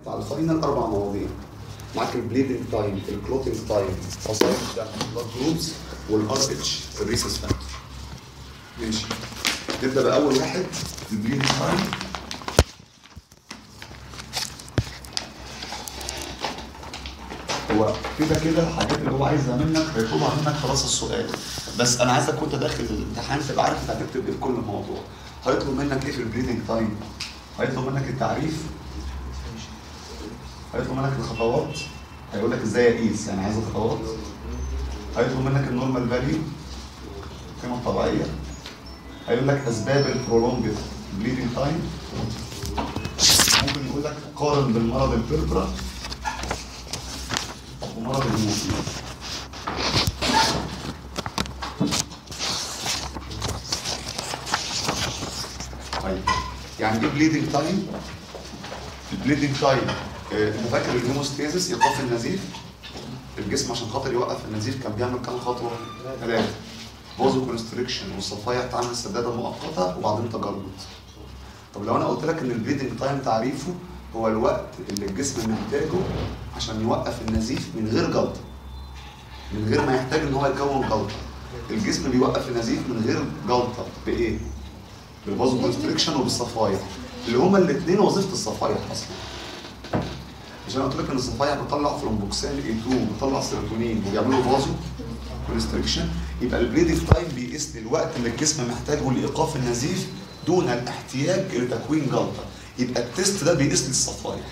بتاع الفاينل اربع مواضيع معاك البليدنج تايم الكلوتنج تايم فصائل الدم البلاد جروبس والار اتش الريسس فاكتور ماشي نبدا باول واحد البليدنج تايم هو كده كده الحاجات اللي هو عايزها منك هيطلبها منك خلاص السؤال بس انا عايزك وانت داخل الامتحان تبقى عارف انت هتكتب ايه في كل موضوع هيطلب منك ايه في البليدنج تايم هيطلب منك التعريف هيطلب منك الخطوات هيقول لك ازاي اقيس يعني عايز الخطوات هيطلب منك النورمال فاليو القيمه الطبيعيه هيقول لك اسباب البرولونجد بليدنج تايم ممكن يقول لك قارن بالمرض البربرا ومرض الموت طيب يعني ايه بليدنج تايم؟ البليدنج تايم انت فاكر الهيموستاسيس ايقاف النزيف الجسم عشان خاطر يوقف النزيف كان بيعمل كام خطوه؟ ثلاثه بوزو كونستريكشن والصفايح تعمل سداده مؤقته وبعدين تجلط طب لو انا قلت لك ان البليدنج تايم تعريفه هو الوقت اللي الجسم محتاجه عشان يوقف النزيف من غير جلطه من غير ما يحتاج ان هو يكون جلطه الجسم بيوقف النزيف من غير جلطه بايه؟ بالبازو كونستريكشن وبالصفايح اللي هما الاثنين وظيفه الصفايح اصلا عشان قلت لك ان الصفايح بتطلع ثرومبوكسان اي 2 بتطلع سيروتونين وبيعملوا بازو كونستريكشن يبقى البليدنج تايم بيقيس لي الوقت اللي الجسم محتاجه لايقاف النزيف دون الاحتياج لتكوين جلطه يبقى التيست ده بيقيس لي الصفائح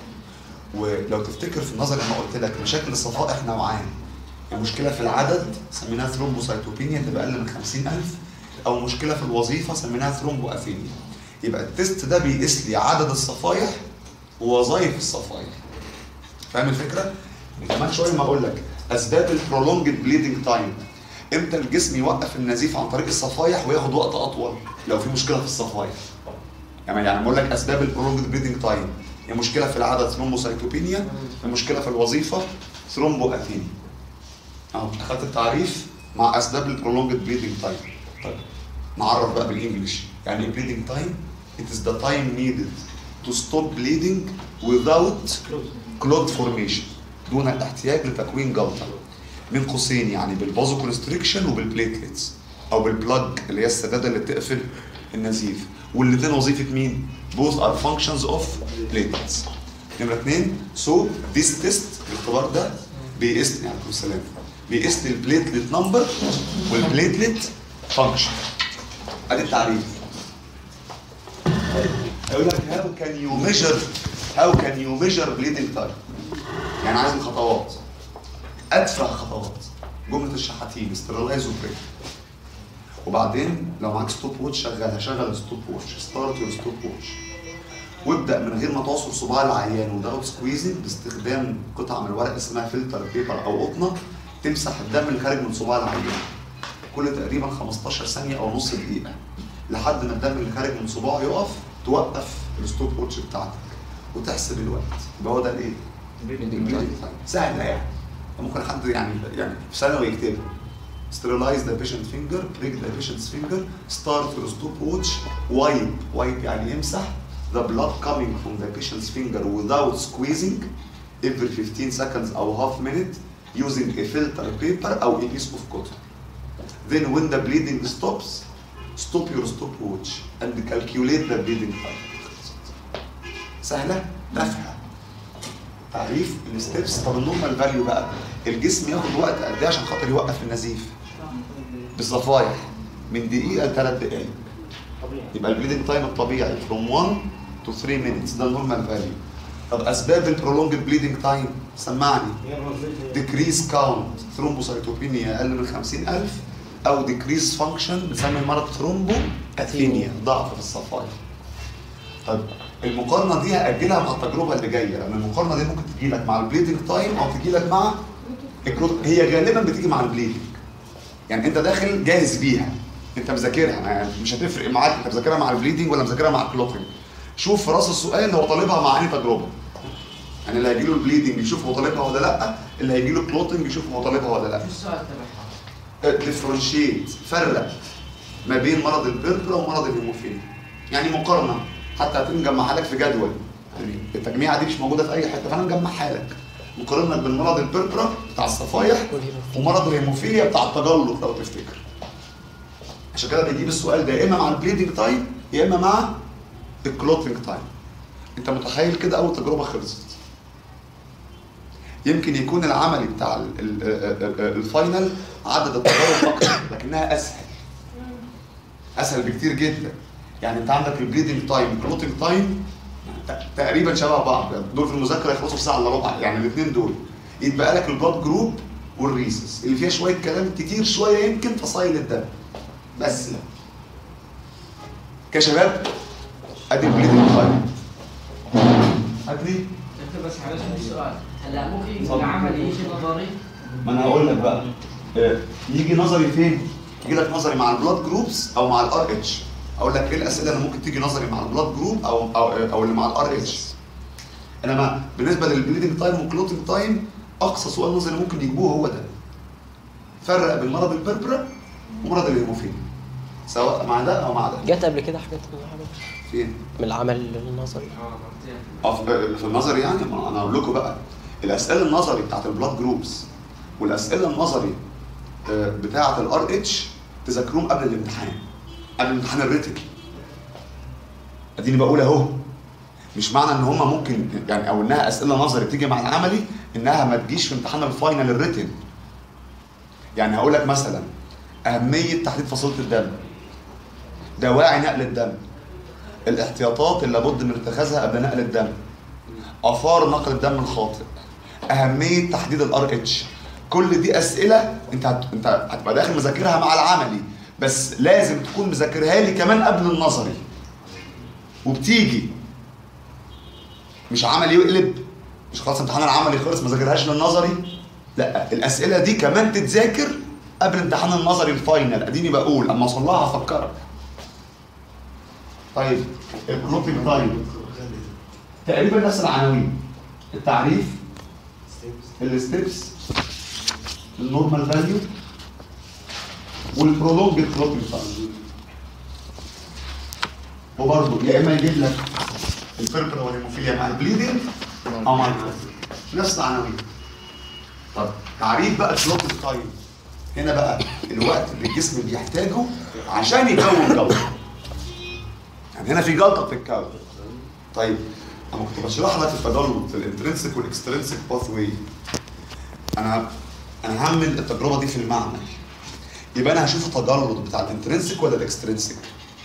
ولو تفتكر في النظر لما قلت لك مشاكل الصفائح نوعان المشكله في العدد سميناها ثرومبوسايتوبينيا تبقى اقل من 50000 او مشكله في الوظيفه سميناها ثرومبو افينيا يبقى التيست ده بيقيس لي عدد الصفائح ووظائف الصفائح فاهم الفكره؟ كمان شويه ما اقول لك اسباب البرولونجد بليدنج تايم امتى الجسم يوقف النزيف عن طريق الصفائح وياخد وقت اطول لو في مشكله في الصفائح يعني يعني بقول لك اسباب البرولونجد بليدنج تايم هي مشكله في العدد ثرومبوسايتوبينيا مشكله في الوظيفه ثرومبو اثينيا اهو اخدت التعريف مع اسباب البرولونجد بليدنج تايم طيب نعرف بقى بالانجلش يعني ايه بليدنج تايم it is the time needed to stop bleeding without clot formation دون الاحتياج لتكوين جلطه من قوسين يعني بالبازو كونستريكشن وبالبليتلتس او بالبلاج اللي هي السداده اللي بتقفل النزيف والاثنين وظيفه مين؟ both are functions of platelets نمره اثنين سو ذيس تيست الاختبار ده بيقيس لي عليكم السلام بيقيس لي البليتلت نمبر والبليتلت فانكشن ادي التعريف هيقول لك هاو كان يو ميجر هاو كان يو ميجر بليدنج تايم يعني عايز الخطوات ادفع خطوات جمله الشحاتين استرلايز وبريك وبعدين لو معاك ستوب ووتش شغلها شغل ستوب ووتش ستارت يور ستوب ووتش وابدا من غير ما تعصر صباع العيان وداوت سكويزنج باستخدام قطعه من الورق اسمها فلتر بيبر او قطنه تمسح الدم اللي خارج من صباع العيان كل تقريبا 15 ثانيه او نص دقيقه لحد ما الدم اللي خارج من صباعه يقف توقف الستوب ووتش بتاعتك وتحسب الوقت يبقى هو ده الايه؟ سهله يعني ممكن حد يعني يعني في ثانوي يكتبها sterilize the patient finger break the patient's finger start your stopwatch wipe wipe يعني يمسح the blood coming from the patient's finger without squeezing every 15 seconds أو half minute using a filter paper أو a piece of cotton then when the bleeding stops stop your stopwatch and calculate the bleeding time سهلة تافهة تعريف الستبس طب النورمال فاليو بقى الجسم ياخد وقت قد ايه عشان خاطر يوقف النزيف بالصفايح من دقيقه لثلاث دقائق يبقى البليدنج تايم الطبيعي from 1 to 3 minutes ده النورمال فاليو طب اسباب البرولونجد بليدنج تايم سمعني decrease count ثرومبوسايتوبينيا اقل من 50000 او decrease function بنسمي المرض ثرومبو اثينيا ضعف في الصفائح طب المقارنه دي هاجلها مع التجربه اللي جايه لان المقارنه دي ممكن تجي لك مع البليدنج تايم او تجي لك مع الكروت هي غالبا بتيجي مع البليدنج يعني انت داخل جاهز بيها انت مذاكرها يعني مش هتفرق معاك انت مذاكرها مع البليدنج ولا مذاكرها مع الكلوتنج شوف في راس السؤال هو طالبها مع انهي تجربه يعني اللي هيجي له البليدنج يشوف هو طالبها ولا لا اللي هيجي له الكلوتنج يشوف هو طالبها ولا لا السؤال تبعها ديفرنشيت فرق ما بين مرض البربرا ومرض الهيموفيليا يعني مقارنه حتى هتنجمعها لك في جدول يعني التجميعه دي مش موجوده في اي حته فانا مجمعها لك مقارنه بالمرض البربرا بتاع الصفايح ومرض الهيموفيليا بتاع التجلط لو تفتكر عشان كده بيجيب السؤال ده يا اما مع البليدنج تايم يا اما مع الكلوتنج تايم انت متخيل كده اول تجربه خلصت يمكن يكون العملي بتاع ال- ال- ال- ال- الفاينل عدد التجارب اكتر لكنها اسهل اسهل بكتير جدا يعني انت عندك البليدنج تايم الكلوتنج تايم تقريبا شبه بعض دول في المذاكره يخلصوا في ساعه الا ربع يعني الاثنين دول يتبقى لك البلاد جروب والريسس اللي فيها شويه كلام كتير شويه يمكن فصائل الدم بس كشباب ادي البليدنج تايم ادي دكتور بس معلش عندي سؤال هلا ممكن اتفضل. يكون العمل يجي نظري ما انا هقول لك بقى آه، يجي نظري فين؟ يجي لك نظري مع البلاد جروبس او مع الار اتش اقول لك ايه الاسئله اللي ممكن تيجي نظري مع البلاد جروب او او او اللي مع الار اتش انما بالنسبه للبليدنج تايم والكلوتنج تايم اقصى سؤال نظري ممكن يجيبوه هو ده فرق بين مرض البربرا ومرض الهيموفيليا سواء مع ده او مع ده جت قبل كده حاجات من الحاجات فين؟ من العمل النظري اه مرتين اه في في النظري يعني ما انا اقول لكم بقى الاسئله النظري بتاعت البلاد جروبس والاسئله النظري آه، بتاعت الار اتش تذاكروهم قبل الامتحان قبل الامتحان الريتن اديني بقول اهو مش معنى ان هما ممكن يعني او انها اسئله نظري تيجي مع العملي انها ما تجيش في امتحان الفاينل الريتن يعني هقول لك مثلا اهميه تحديد فصيله الدم دواعي نقل الدم الاحتياطات اللي لابد من اتخاذها قبل نقل الدم اثار نقل الدم الخاطئ اهميه تحديد الار اتش كل دي اسئله انت هت... انت هتبقى داخل مذاكرها مع العملي بس لازم تكون مذاكرها لي كمان قبل النظري وبتيجي مش عملي يقلب مش خلاص امتحان العملي خلص ما ذاكرهاش للنظري لا الاسئله دي كمان تتذاكر قبل امتحان النظري الفاينل اديني بقول اما اوصل لها هفكرك طيب الكلوتنج تايم تقريبا نفس العناوين التعريف الستبس النورمال فاليو والبرولونج كلوتنج تايم وبرضه يا اما يجيب لك البربرا والهيموفيليا مع البليدنج او مع الكلوتنج نفس العناوين طب تعريف بقى الكلوتنج تايم هنا بقى الوقت اللي الجسم بيحتاجه عشان يكون جلطه يعني هنا في جلطه بتتكون طيب انا كنت بشرح لك التجلط الانترنسك والاكسترنسك باث واي انا انا هعمل التجربه دي في المعمل يبقى انا هشوف التجلط بتاع الانترنسك ولا الاكسترنسك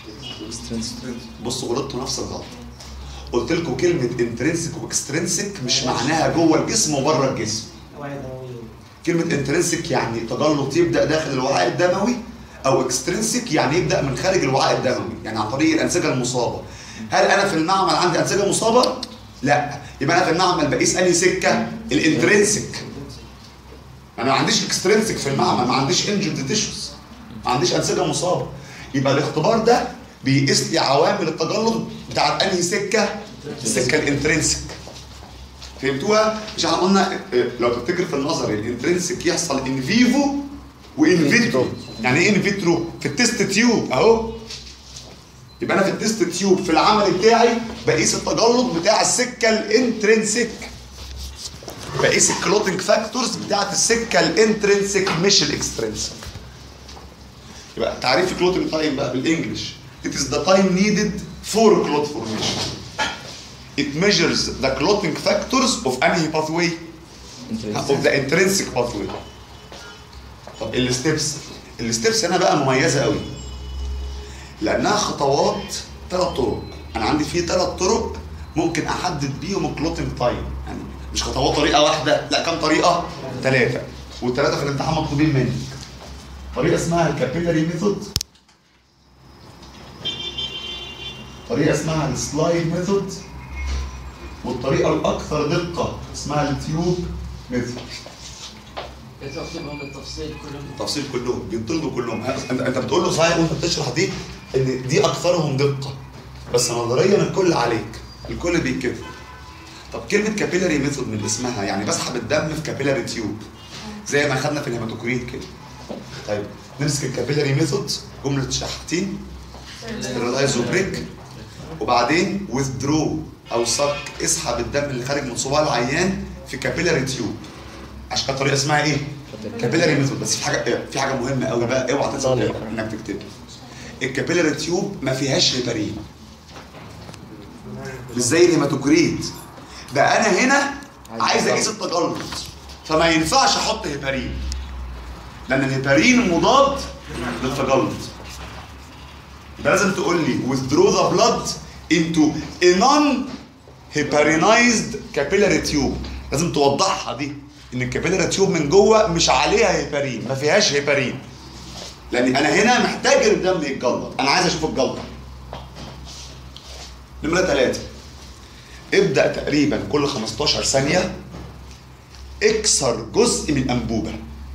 بصوا غلطتوا نفس الغلطه قلت لكم كلمه انترنسك واكسترنسك مش معناها جوه الجسم وبره الجسم كلمه انترنسك يعني تجلط يبدا داخل الوعاء الدموي او اكسترنسك يعني يبدا من خارج الوعاء الدموي يعني عن طريق الانسجه المصابه هل انا في المعمل عندي انسجه مصابه لا يبقى انا في المعمل بقيس انهي سكه الانترنسك انا ما عنديش اكسترنسك في المعمل ما عنديش انجرد تيشوز ما عنديش انسجه مصابه يبقى الاختبار ده بيقيس لي عوامل التجلط بتاعت انهي سكه السكه الانترنسك فهمتوها؟ مش احنا قلنا إيه، لو تفتكر في النظري الانترنسك يحصل ان فيفو وان فيترو يعني ايه ان فيترو؟ في التست تيوب اهو يبقى انا في التست تيوب في العمل بتاعي بقيس التجلط بتاع السكه الانترنسك بقيس الكلوتنج فاكتورز بتاعت السكه الانترنسك مش الاكسترنسك يبقى تعريف الكلوتنج تايم بقى بالانجلش it is the time needed for clot formation it measures the clotting factors of any pathway of the intrinsic pathway طب الستبس الستبس هنا بقى مميزه قوي لانها خطوات ثلاث طرق انا عندي فيه ثلاث طرق ممكن احدد بيهم الكلوتنج تايم يعني مش خطوات طريقه واحده لا كم طريقه ثلاثه والثلاثه في الامتحان مطلوبين منك طريقه اسمها الكابيلاري ميثود طريقه اسمها السلايد ميثود والطريقه الاكثر دقه اسمها التيوب ميثود بتكتبهم بالتفصيل كلهم التفصيل كلهم بيطلبوا كلهم انت انت بتقول له صحيح وانت بتشرح دي ان دي اكثرهم دقه بس نظريا الكل عليك الكل بيتكتب طب كلمه كابيلاري ميثود من اسمها يعني بسحب الدم في كابيلاري تيوب زي ما خدنا في الهيماتوكريت كده طيب نمسك الكابيلاري ميثود جمله شحاتين ستيرلايز وبريك وبعدين withdraw او صك اسحب الدم اللي خارج من صباع العيان في كابيلاري تيوب عشان كده الطريقه اسمها ايه؟ كابيلاري ميثود بس في حاجه في حاجه مهمه قوي بقى اوعى تنسى طبعاً. انك تكتبها الكابيلاري تيوب ما فيهاش هيبارين مش زي الهيماتوكريت ده انا هنا عايز اقيس التجلط فما ينفعش احط هيبارين لان الهيبارين مضاد للتجلط يبقى لازم تقول لي withdraw the blood into a non heparinized capillary tube لازم توضحها دي ان الكابيلاري تيوب من جوه مش عليها هيبارين ما فيهاش هيبارين لان انا هنا محتاج الدم يتجلط انا عايز اشوف الجلطه نمره ثلاثة ابدأ تقريبا كل 15 ثانية اكسر جزء من أنبوبة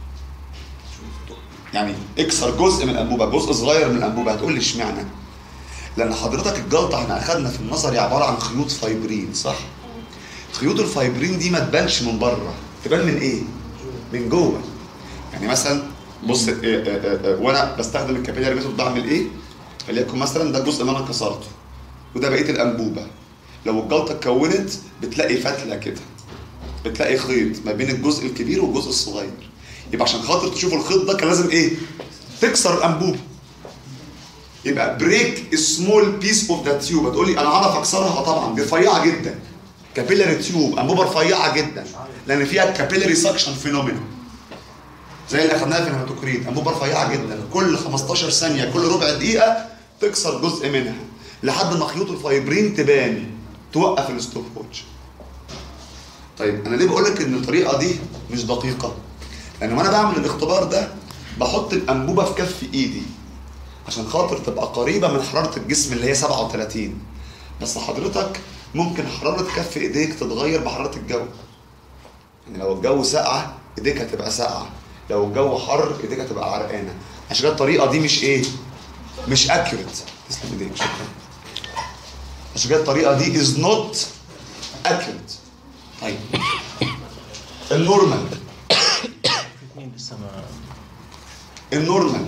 يعني اكسر جزء من الأنبوبة جزء صغير من الأنبوبة هتقول لي اشمعنى لأن حضرتك الجلطة احنا أخدنا في النظري عبارة عن خيوط فايبرين صح؟ خيوط الفايبرين دي ما تبانش من بره تبان من ايه؟ من جوه يعني مثلا بص اه اه اه اه وانا بستخدم الكابيلاري ميثود بعمل ايه؟ وليكن مثلا ده الجزء اللي انا كسرته وده بقيه الانبوبه لو الجلطه اتكونت بتلاقي فتله كده بتلاقي خيط ما بين الجزء الكبير والجزء الصغير يبقى عشان خاطر تشوف الخيط ده كان لازم ايه؟ تكسر الانبوبه يبقى بريك سمول بيس اوف ذا تيوب هتقول لي انا اعرف اكسرها طبعا دي رفيعه جدا كابيلاري تيوب انبوبه رفيعه جدا لان فيها كابيلاري سكشن فينومينا زي اللي اخدناها في الهيماتوكريت انبوبه رفيعه جدا كل 15 ثانيه كل ربع دقيقه تكسر جزء منها لحد ما خيوط الفايبرين تبان توقف الستوب ووتش طيب انا ليه بقول لك ان الطريقه دي مش دقيقه لان وانا بعمل الاختبار ده بحط الانبوبه في كف ايدي عشان خاطر تبقى قريبه من حراره الجسم اللي هي 37 بس حضرتك ممكن حراره كف ايديك تتغير بحراره الجو يعني لو الجو ساقعه ايديك هتبقى ساقعه لو الجو حر ايديك هتبقى عرقانه عشان كده الطريقه دي مش ايه مش اكيوريت تسلم ايديك شكرا عشان كده الطريقه دي از نوت اكيوريت طيب النورمال اثنين لسه ما النورمال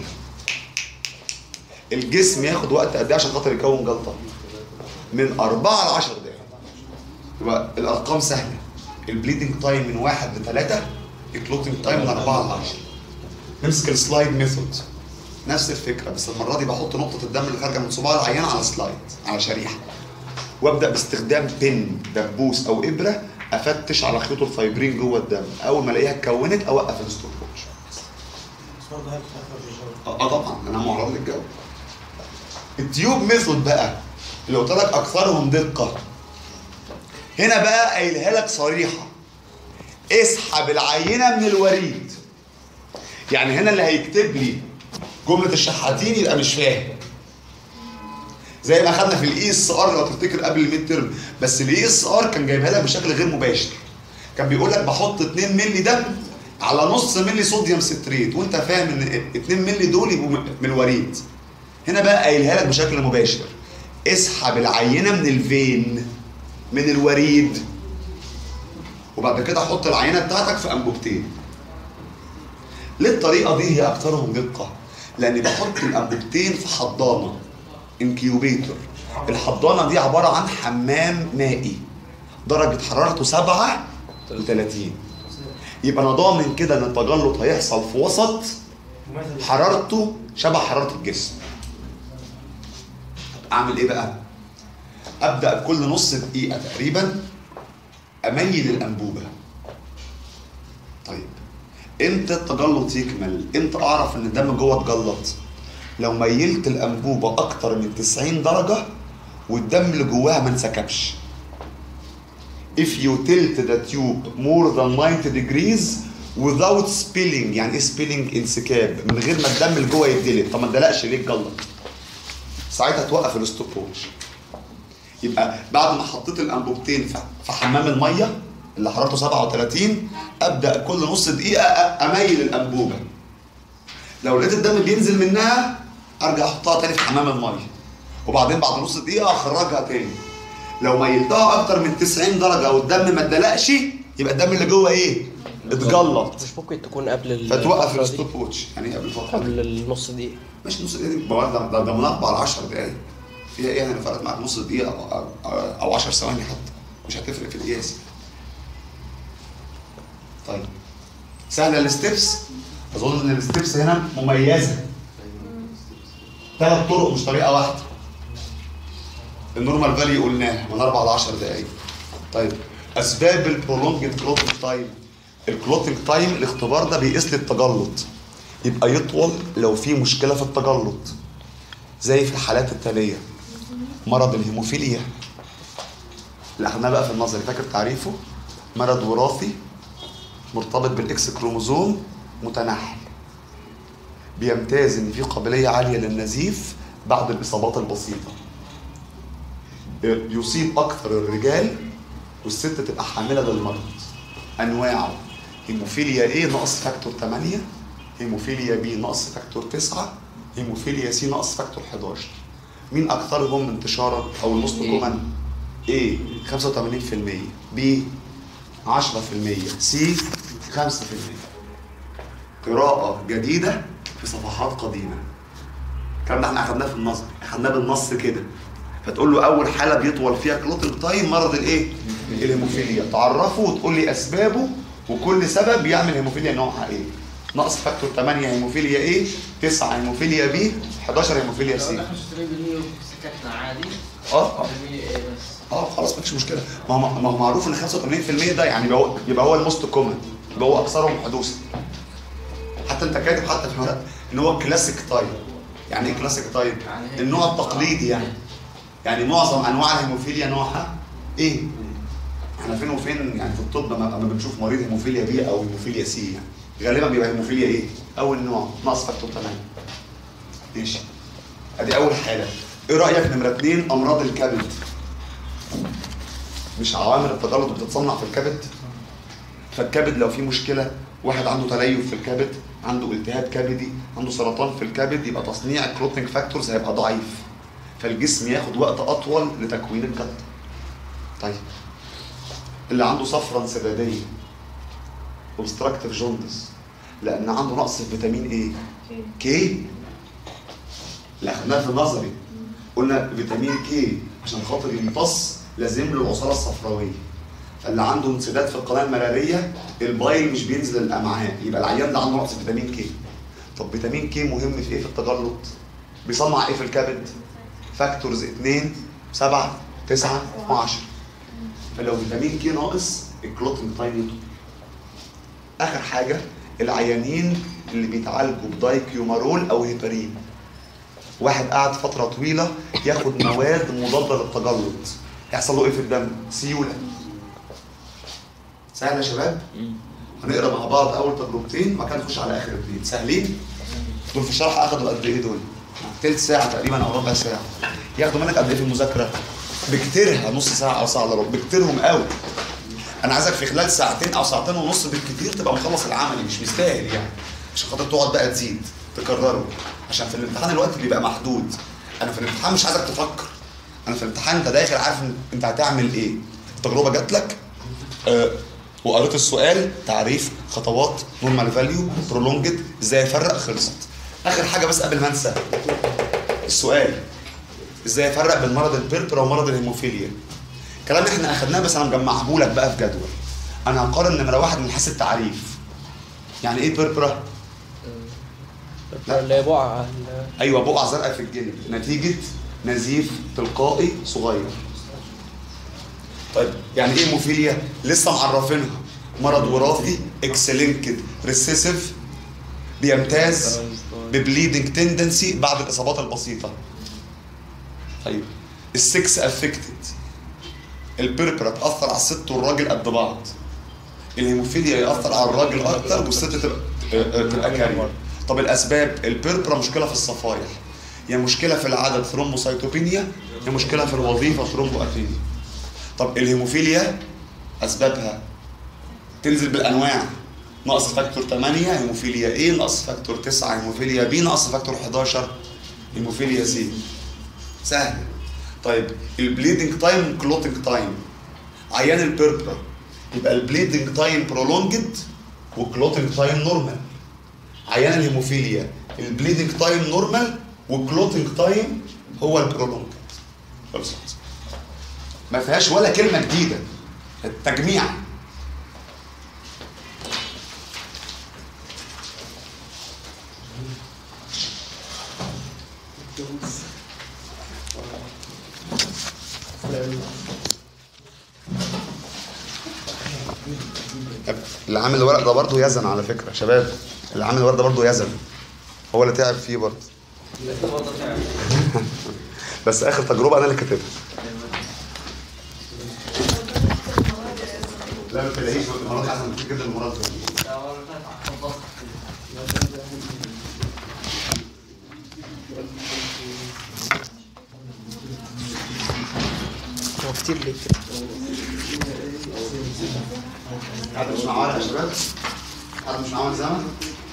الجسم ياخد وقت قد ايه عشان خاطر يكون جلطه من 4 ل 10 دقائق يبقى الارقام سهله البليدنج تايم من 1 ل 3 الكلوتنج تايم من 4 ل 10 نمسك السلايد ميثود نفس الفكره بس المره دي بحط نقطه الدم اللي خارجه من صباع العيان على سلايد على شريحه وابدا باستخدام بن دبوس او ابره افتش على خيوط الفايبرين جوه الدم اول ما الاقيها اتكونت اوقف الستوب ووتش اه آه طبعا انا معرض للجو التيوب ميثود بقى اللي قلت لك اكثرهم دقه هنا بقى قايلها لك صريحه اسحب العينه من الوريد يعني هنا اللي هيكتب لي جمله الشحاتين يبقى مش فاهم زي ما اخدنا في الاي اس ار لو تفتكر قبل الميد ترم بس الاي اس ار كان جايبها لك بشكل غير مباشر كان بيقول لك بحط 2 مللي دم على نص مللي صوديوم ستريت وانت فاهم ان 2 مللي دول يبقوا من الوريد هنا بقى قايلها لك بشكل مباشر اسحب العينه من الفين من الوريد وبعد كده حط العينه بتاعتك في انبوبتين ليه الطريقه دي هي اكثرهم دقه لان بحط الانبوبتين في حضانه انكيوبيتور الحضانه دي عباره عن حمام مائي درجه حرارته 37 يبقى انا ضامن كده ان التجلط هيحصل في وسط حرارته شبه حراره الجسم اعمل ايه بقى ابدا كل نص دقيقه تقريبا اميل الانبوبه طيب امتى التجلط يكمل امتى اعرف ان الدم جوه اتجلط لو ميلت الانبوبه اكتر من 90 درجه والدم اللي جواها ما انسكبش if you tilt the tube more than 90 degrees without spilling يعني ايه spilling انسكاب من غير ما الدم اللي جوه يتدلق طب ما اتدلقش ليه اتجلط ساعتها توقف الستوب ووتش يبقى بعد ما حطيت الانبوبتين في- في حمام الميه اللي حرارته 37 ابدا كل نص دقيقه أ- اميل الانبوبه لو لقيت الدم بينزل منها ارجع احطها تاني في حمام الميه وبعدين بعد نص دقيقه اخرجها تاني لو ميلتها اكتر من 90 درجه والدم ما اتدلقش يبقى الدم اللي جوه ايه اتجلط مش ممكن تكون قبل ال- فتوقف الفترة دي؟ الستوب ووتش يعني ايه قبل الفتره دي قبل النص دقيقة مش نص دقيقه دي ده ده ده منبه على 10 دقايق فيها ايه يعني فرقت معاك نص دقيقه او او, أو 10 ثواني حتى مش هتفرق في القياس طيب سهله الستبس اظن ان الستبس هنا مميزه ثلاث طرق مش طريقه واحده النورمال فاليو قلناها من 4 ل 10 دقائق طيب اسباب البرولونجد كلوتنج تايم الكلوتنج تايم الاختبار ده بيقيس لي التجلط يبقى يطول لو في مشكله في التجلط زي في الحالات التاليه مرض الهيموفيليا اللي اخدناه بقى في النظري فاكر تعريفه مرض وراثي مرتبط بالاكس كروموزوم متنحل بيمتاز ان في قابليه عاليه للنزيف بعد الاصابات البسيطه يصيب اكثر الرجال والست تبقى حامله للمرض انواعه هيموفيليا ايه ناقص فاكتور 8 هيموفيليا بي ناقص فاكتور 9 هيموفيليا سي ناقص فاكتور 11 مين اكثرهم انتشارا او الموست إيه. كومن ايه 85% بي 10% سي 5% قراءة جديدة في صفحات قديمة الكلام ده احنا اخدناه في النظر اخدناه بالنص كده فتقول له اول حاله بيطول فيها كلوتنج تايم مرض الايه؟ الهيموفيليا تعرفه وتقول لي اسبابه وكل سبب يعمل هيموفيليا نوعها ايه؟ ناقص فاكتور 8 هيموفيليا ايه؟ 9 هيموفيليا بي 11 هيموفيليا لو سي نحن 65% سكتنا عادي اه اه 100% ايه بس اه خلاص مفيش مشكله ما هو ما هو معروف ان 85% ده يعني يبقى هو يبقى هو الموست كومن يبقى هو اكثرهم حدوثا حتى انت كاتب حتى في الورق ان هو كلاسيك تايب يعني ايه كلاسيك تايب؟ يعني هيك. النوع التقليدي يعني يعني معظم انواع الهيموفيليا نوعها ايه؟ احنا فين وفين يعني في الطب لما لما بنشوف مريض هيموفيليا بي او هيموفيليا سي يعني غالبا بيبقى هيموفيليا ايه؟ اول نوع ناقص فاكتور 8 ماشي ادي اول حاله ايه رايك نمره اثنين امراض الكبد مش عوامل التجلط بتتصنع في الكبد فالكبد لو في مشكله واحد عنده تليف في الكبد عنده التهاب كبدي عنده سرطان في الكبد يبقى تصنيع الكلوتنج فاكتورز هيبقى ضعيف فالجسم ياخد وقت اطول لتكوين الجلطه طيب اللي عنده صفرة انسداديه اوبستراكتيف جوندس لان عنده نقص في فيتامين ايه كي اللي اخدناه في النظري قلنا فيتامين كي عشان خاطر يمتص لازم له العصاره الصفراويه فاللي عنده انسداد في القناه المراريه البايل مش بينزل الامعاء يبقى العيان ده عنده نقص فيتامين كي طب فيتامين كي مهم في ايه في التجلط بيصنع ايه في الكبد فاكتورز 2 7 9 و10 فلو فيتامين كي ناقص الكلوتنج تايم يطول اخر حاجه العيانين اللي بيتعالجوا بدايكيومارول او هيبارين واحد قعد فتره طويله ياخد مواد مضاده للتجلط هيحصل له ايه في الدم سيوله سهل يا شباب هنقرا مع بعض اول تجربتين وبعد كده نخش على اخر اثنين سهلين دول في الشرح اخدوا قد ايه دول تلت ساعه تقريبا او ربع ساعه ياخدوا منك قد ايه في المذاكره بكتيرها نص ساعه او ساعه الا ربع بكتيرهم قوي انا عايزك في خلال ساعتين او ساعتين ونص بالكتير تبقى مخلص العملي مش مستاهل يعني عشان خاطر تقعد بقى تزيد تكرره عشان في الامتحان الوقت بيبقى محدود انا في الامتحان مش عايزك تفكر انا في الامتحان انت داخل عارف إن- انت هتعمل ايه التجربه جات لك آه وقريت السؤال تعريف خطوات نورمال فاليو برولونجد ازاي افرق خلصت اخر حاجه بس قبل ما انسى السؤال ازاي افرق بين مرض البربرا ومرض الهيموفيليا كلام احنا اخدناه بس انا مجمعه لك بقى في جدول انا هقارن نمره واحد من حيث التعريف يعني ايه بيربرا لا. اللي هي بقعة ال- ايوه بقعه زرقاء في الجلد نتيجه نزيف تلقائي صغير طيب يعني ايه هيموفيليا لسه معرفينها مرض وراثي اكسلينكد ريسيسيف بيمتاز ببليدنج تندنسي بعد الاصابات البسيطه طيب السكس افكتد البربرا تاثر على الست والراجل قد بعض الهيموفيليا ياثر على الراجل اكتر والست تبقى تبقى كارير طب الاسباب البربرا مشكله في الصفائح يا مشكله في العدد ثرومبوسايتوبينيا يا مشكله في الوظيفه ثرومبواتينيا طب الهيموفيليا اسبابها تنزل بالانواع نقص فاكتور 8 هيموفيليا ايه نقص فاكتور 9 هيموفيليا بي نقص فاكتور 11 هيموفيليا سي سهل طيب البليدنج تايم كلوتنج تايم عيان البيربرا يبقى البليدنج تايم برولونجد والكلوتنج تايم نورمال عيان الهيموفيليا البليدنج تايم نورمال والكلوتنج تايم هو البرولونجد خلصت ما فيهاش ولا كلمه جديده التجميع اللي عامل الورق ده برضه يزن على فكره شباب اللي عامل الورق ده برضه يزن هو اللي تعب فيه برضه بس اخر تجربه انا اللي كاتبها لا ما تلاقيش المرات احسن كتير جدا المرات دي هو كتير ليه كده حد مش معاه ورق يا شباب حد مش معاه زمن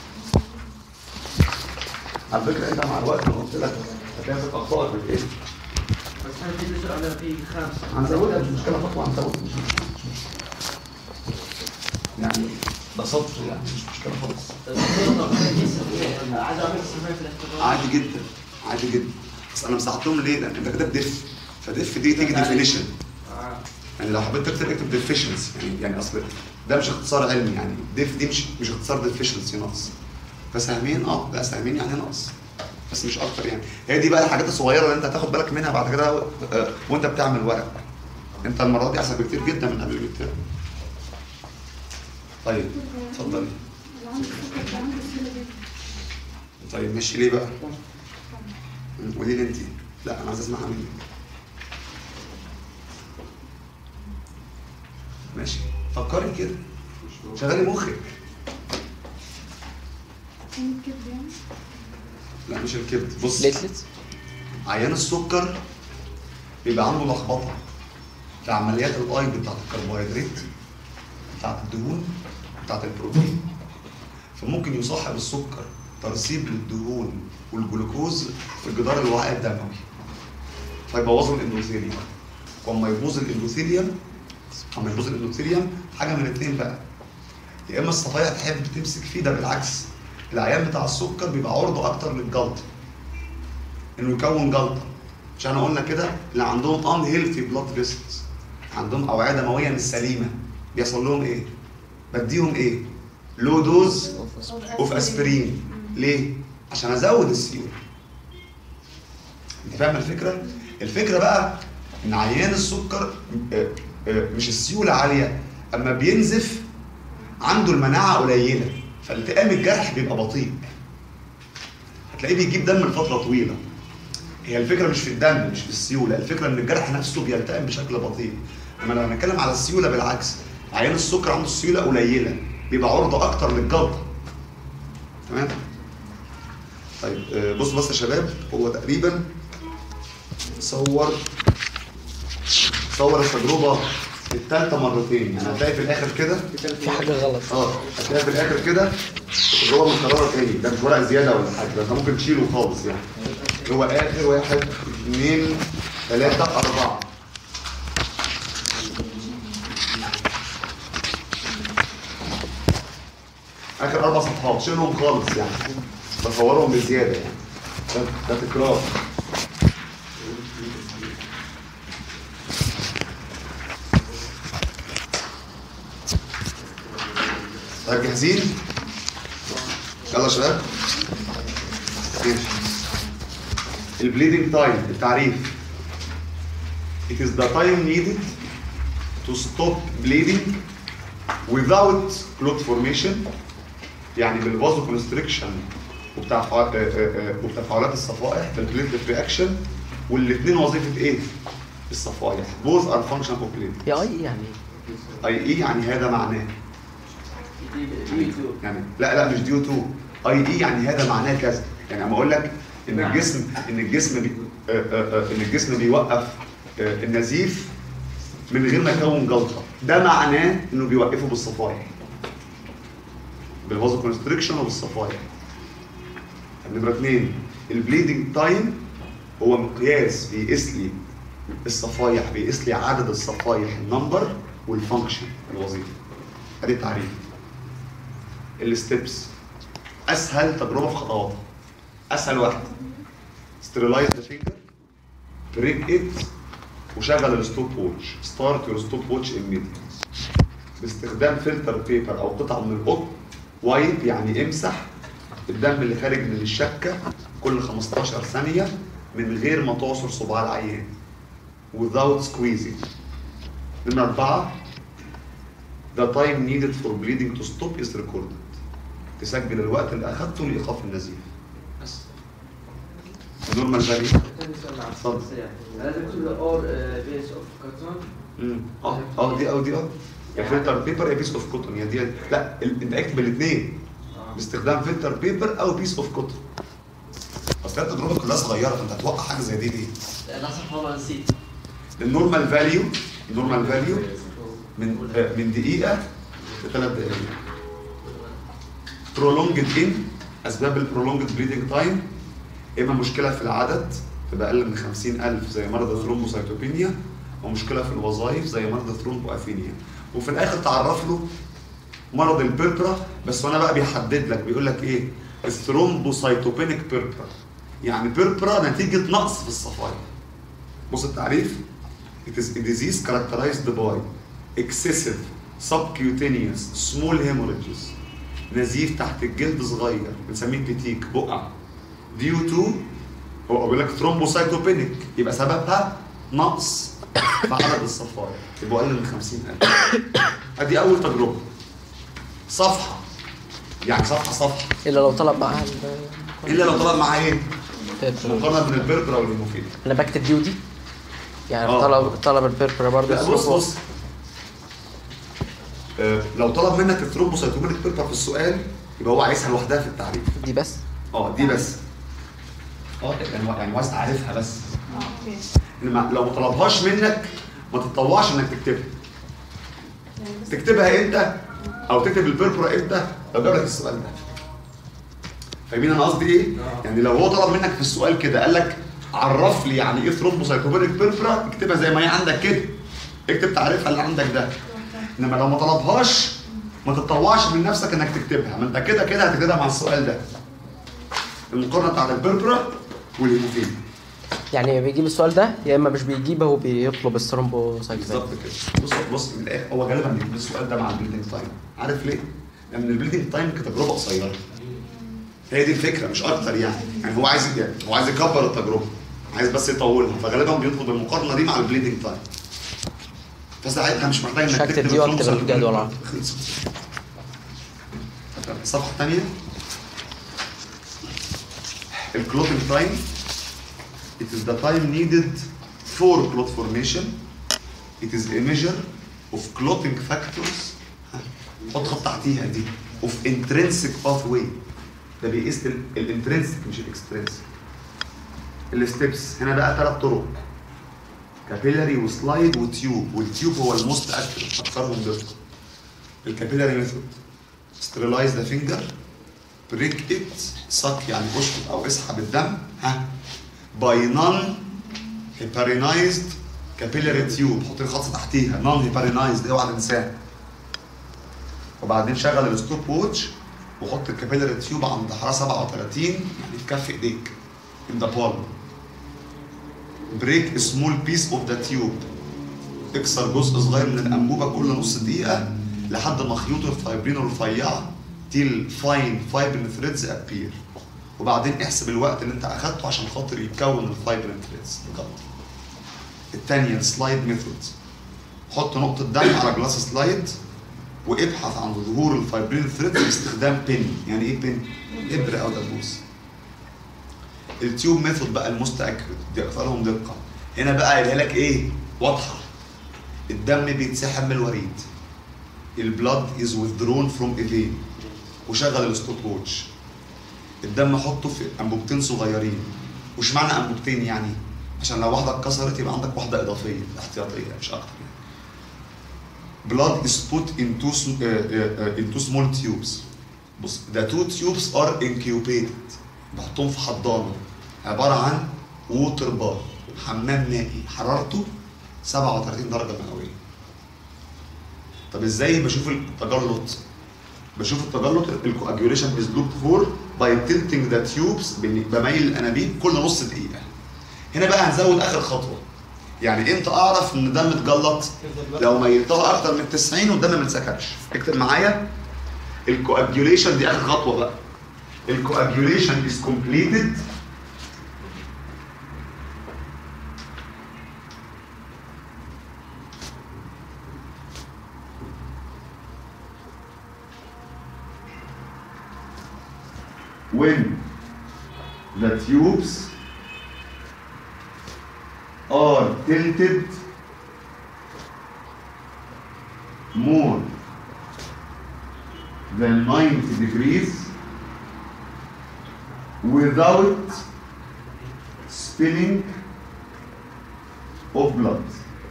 على فكره انت مع الوقت انا قلت لك هتلاقي في اخطاء بالايه بس انا في سؤال في خمسه هنزودها مش مشكله خطوه هنزودها مش مشكله مش مشكلة. يعني ده سطر يعني مش مشكله خالص طب الصورة عايز اعمل سماعه في الاختبار عادي جدا عادي جدا بس انا مساعدتهم ليه؟ لان انت كده ديف فديف دي تيجي ديفينيشن آه. يعني لو حبيت تكتب اكتب ديفيشنسي يعني يعني اصل ده مش اختصار علمي يعني ديف دي مش مش اختصار ديفيشنسي نقص فساهمين اه لا ساهمين يعني نقص بس مش اكتر يعني هي دي بقى الحاجات الصغيره اللي انت هتاخد بالك منها بعد كده آه، وانت بتعمل ورق انت المره دي احسن بكتير جدا من قبل بكتير طيب اتفضلي طيب ماشي ليه بقى؟ قولي لي انت لا انا عايز اسمعها منك ماشي فكري كده شغلي مخك لا مش الكبد بص بليتلتس عيان السكر بيبقى عنده لخبطه في عمليات الايض بتاعت الكربوهيدرات بتاعت الدهون بتاعت البروتين فممكن يصاحب السكر ترسيب للدهون والجلوكوز في الجدار الوعاء الدموي فيبوظوا الاندوثيليوم واما يبوظ الاندوثيليوم اما يبوظ الاندوثيليوم حاجه من الاثنين بقى يا اما الصفايع تحب تمسك فيه ده بالعكس العيان بتاع السكر بيبقى عرضه اكتر للجلطه انه يكون جلطه مش احنا قلنا كده اللي عندهم ان هيلثي بلاد فيسلز عندهم اوعيه دمويه مش سليمه بيحصل لهم ايه؟ بديهم ايه؟ لو دوز اوف اسبرين ليه؟ عشان ازود السيوله انت فاهم الفكره؟ الفكره بقى ان عيان السكر آه، آه، مش السيوله عاليه اما بينزف عنده المناعه قليله فالتئام الجرح بيبقى بطيء هتلاقيه بيجيب دم لفتره طويله هي الفكره مش في الدم مش في السيوله الفكره ان الجرح نفسه بيلتئم بشكل بطيء اما لو هنتكلم على السيوله بالعكس عيان السكر عنده السيوله قليله بيبقى عرضه اكتر للجلطه تمام طيب آه، بصوا بس يا شباب هو تقريبا صور صور التجربه الثالثه مرتين يعني هتلاقي في الاخر كده في حاجة غلط اه هتلاقي في الاخر كده التجربه متكرره تاني ده مش ورق زياده ولا حاجه ده انت ممكن تشيله خالص يعني هو اخر واحد اثنين ثلاثه اربعه اخر اربع صفحات شيلهم خالص يعني بصورهم بزياده يعني ده, ده تكرار طيب جاهزين؟ يلا يا شباب ماشي البليدنج تايم التعريف It is the time needed to stop bleeding without clot formation يعني بالفازو كونستريكشن وبتفاعلات وبتفاعلات الصفائح بالبليتلت رياكشن والاثنين وظيفه ايه؟ الصفائح both are function of platelet يا اي يعني اي اي يعني هذا معناه يعني لا لا مش ديو تو اي اي يعني هذا معناه كذا يعني اما اقول لك ان نعم. الجسم ان الجسم بي آه، آه، آه، ان الجسم بيوقف آه، النزيف من غير ما يكون جلطه ده معناه انه بيوقفه بالصفائح بالفازو كونستريكشن وبالصفائح طب نمره اثنين البليدنج تايم هو مقياس بيقيس لي الصفايح بيقيس لي عدد الصفايح النمبر والفانكشن الوظيفه ادي التعريف الستبس اسهل تجربه في خطواتها اسهل واحده ستيرلايز ذا فينجر بريك ات وشغل الستوب ووتش ستارت يور ستوب ووتش immediately باستخدام فلتر بيبر او قطعه من القطن وايب يعني امسح الدم اللي خارج من الشكه كل 15 ثانيه من غير ما تعصر صباع العيان without squeezing نمرة أربعة the time needed for bleeding to stop is recorded تسجل الوقت اللي أخدته لإيقاف النزيف بس نورمال فاليو ثاني سؤال معك اتفضل. سريع لازم اكتب له اور بيس اوف كرتون اه اه دي اه دي اه يا فلتر بيبر يا بيس اوف كوتون يا دي لا ال- انت اكتب الاثنين باستخدام فلتر بيبر او بيس اوف كوتون اصل هي التجربه كلها صغيره فانت هتوقع حاجه زي دي ليه؟ لا صح والله نسيت النورمال فاليو النورمال فاليو من آه، من دقيقه لثلاث دقائق prolonged in اسباب البرولونجد بريدنج تايم اما مشكله في العدد تبقى اقل من 50000 زي مرض الثرومبوسايتوبينيا او مشكله في الوظائف زي مرض الثرومبوافينيا وفي الاخر تعرف له مرض البيربرا بس وانا بقى بيحدد لك بيقول لك ايه الثرومبوسايتوبينيك بيربرا يعني بيربرا نتيجه نقص في الصفائح بص التعريف It is a disease characterized by excessive subcutaneous small hemorrhages نزيف تحت الجلد صغير بنسميه بيتيك بقع due to هو بيقول لك ثرومبوسايتوبينيك يبقى سببها نقص في عدد الصفائح يبقى اقل من 50000 ادي اول تجربه صفحه يعني صفحه صفحه الا لو طلب معاها ال- الا لو طلب معاه ايه؟ البيربرا. مقارنه بين البربرا والهيموفيليا انا بكتب دي ودي يعني آه. طلب طلب البيربرا برضه لا بص بص آه، لو طلب منك الثرومبوسايتوبينيك بيربر في السؤال يبقى هو عايزها لوحدها في التعريف دي بس اه دي بس اه يعني يعني عايز تعرفها بس انما لو ما طلبهاش منك ما تتطوعش انك تكتبها تكتبها امتى او تكتب البيربرا امتى لو جاب لك السؤال ده فاهمين انا قصدي ايه يعني لو هو طلب منك في السؤال كده قال لك عرف لي يعني ايه ثرومبوسايتوبينيك بيربرا اكتبها زي ما هي عندك كده اكتب تعريفها اللي عندك ده انما لو ما طلبهاش ما تتطوعش من نفسك انك تكتبها ما انت كده كده هتكتبها مع السؤال ده المقارنه بتاعت البربرا والهيموفيليا يعني بيجيب السؤال ده يا اما مش بيجيبه هو بيطلب الثرومبوسايتوبين بالظبط كده بص بص من الاخر هو غالبا بيجيب السؤال ده مع البليدنج تايم عارف ليه؟ لان البليدنج تايم كتجربه قصيره هي دي الفكره مش اكتر يعني يعني هو عايز يعني هو عايز يكبر التجربه عايز بس يطولها فغالبا بيطلب المقارنه دي مع البليدنج تايم فساعتها مش محتاج مش انك هكتب دي واكتب الجدول على خلصت الصفحه الثانيه الكلوتنج تايم It is the time needed for clot formation. It is a measure of clotting factors. ها، حط خط تحتيها دي. Of intrinsic pathway. ده بيقيس الانترنسك مش الاكسترنسك. الستبس هنا بقى ثلاث طرق. كابيلاري وسلايد وتيوب والتيوب هو الموست اكتف اكثرهم دقه. الكابيلاري ميثود ستيرلايز ذا فينجر بريك ات سك يعني اشفط او اسحب الدم ها by non heparinized capillary tube حط الخط تحتيها non heparinized اوعى تنساها وبعدين شغل الستوب ووتش وحط الكابيلاري تيوب عند حراره 37 يعني في كف ايديك in the palm break a small piece of the tube اكسر جزء صغير من الانبوبه كل نص دقيقه لحد ما خيوط الفايبرين الرفيعه till fine fibrin threads appear وبعدين احسب الوقت اللي انت اخدته عشان خاطر يتكون الفايبرين ثريدز بجد الثانيه السلايد ميثود حط نقطه دم على جلاس سلايد وابحث عن ظهور الفايبرين ثريدز باستخدام بن يعني ايه بن ابره او دبوس التيوب ميثود بقى المستأكد دي اكثرهم دقه هنا بقى قايلها لك ايه واضحه الدم بيتسحب من الوريد البلاد از withdrawn فروم a vein وشغل الستوب ووتش الدم حطه في انبوبتين صغيرين وش معنى انبوبتين يعني عشان لو واحده اتكسرت يبقى عندك واحده اضافيه احتياطيه مش اكتر يعني. blood is put into sm- uh, uh, uh, into small tubes بص the two tubes are incubated بحطهم في حضانه عباره عن ووتر بار حمام مائي حرارته 37 درجه مئويه طب ازاي بشوف التجلط بشوف التجلط الكواجيوليشن از لوكد فور باي تلتنج ذا تيوبس بميل الانابيب كل نص دقيقه هنا بقى هنزود اخر خطوه يعني امتى اعرف ان ده متجلط لو ميلتها اكتر من 90 والدم ما انسكبش اكتب معايا الكواجيوليشن دي اخر خطوه بقى الكواجيوليشن is completed when the tubes are tilted more than 90 degrees without spilling of blood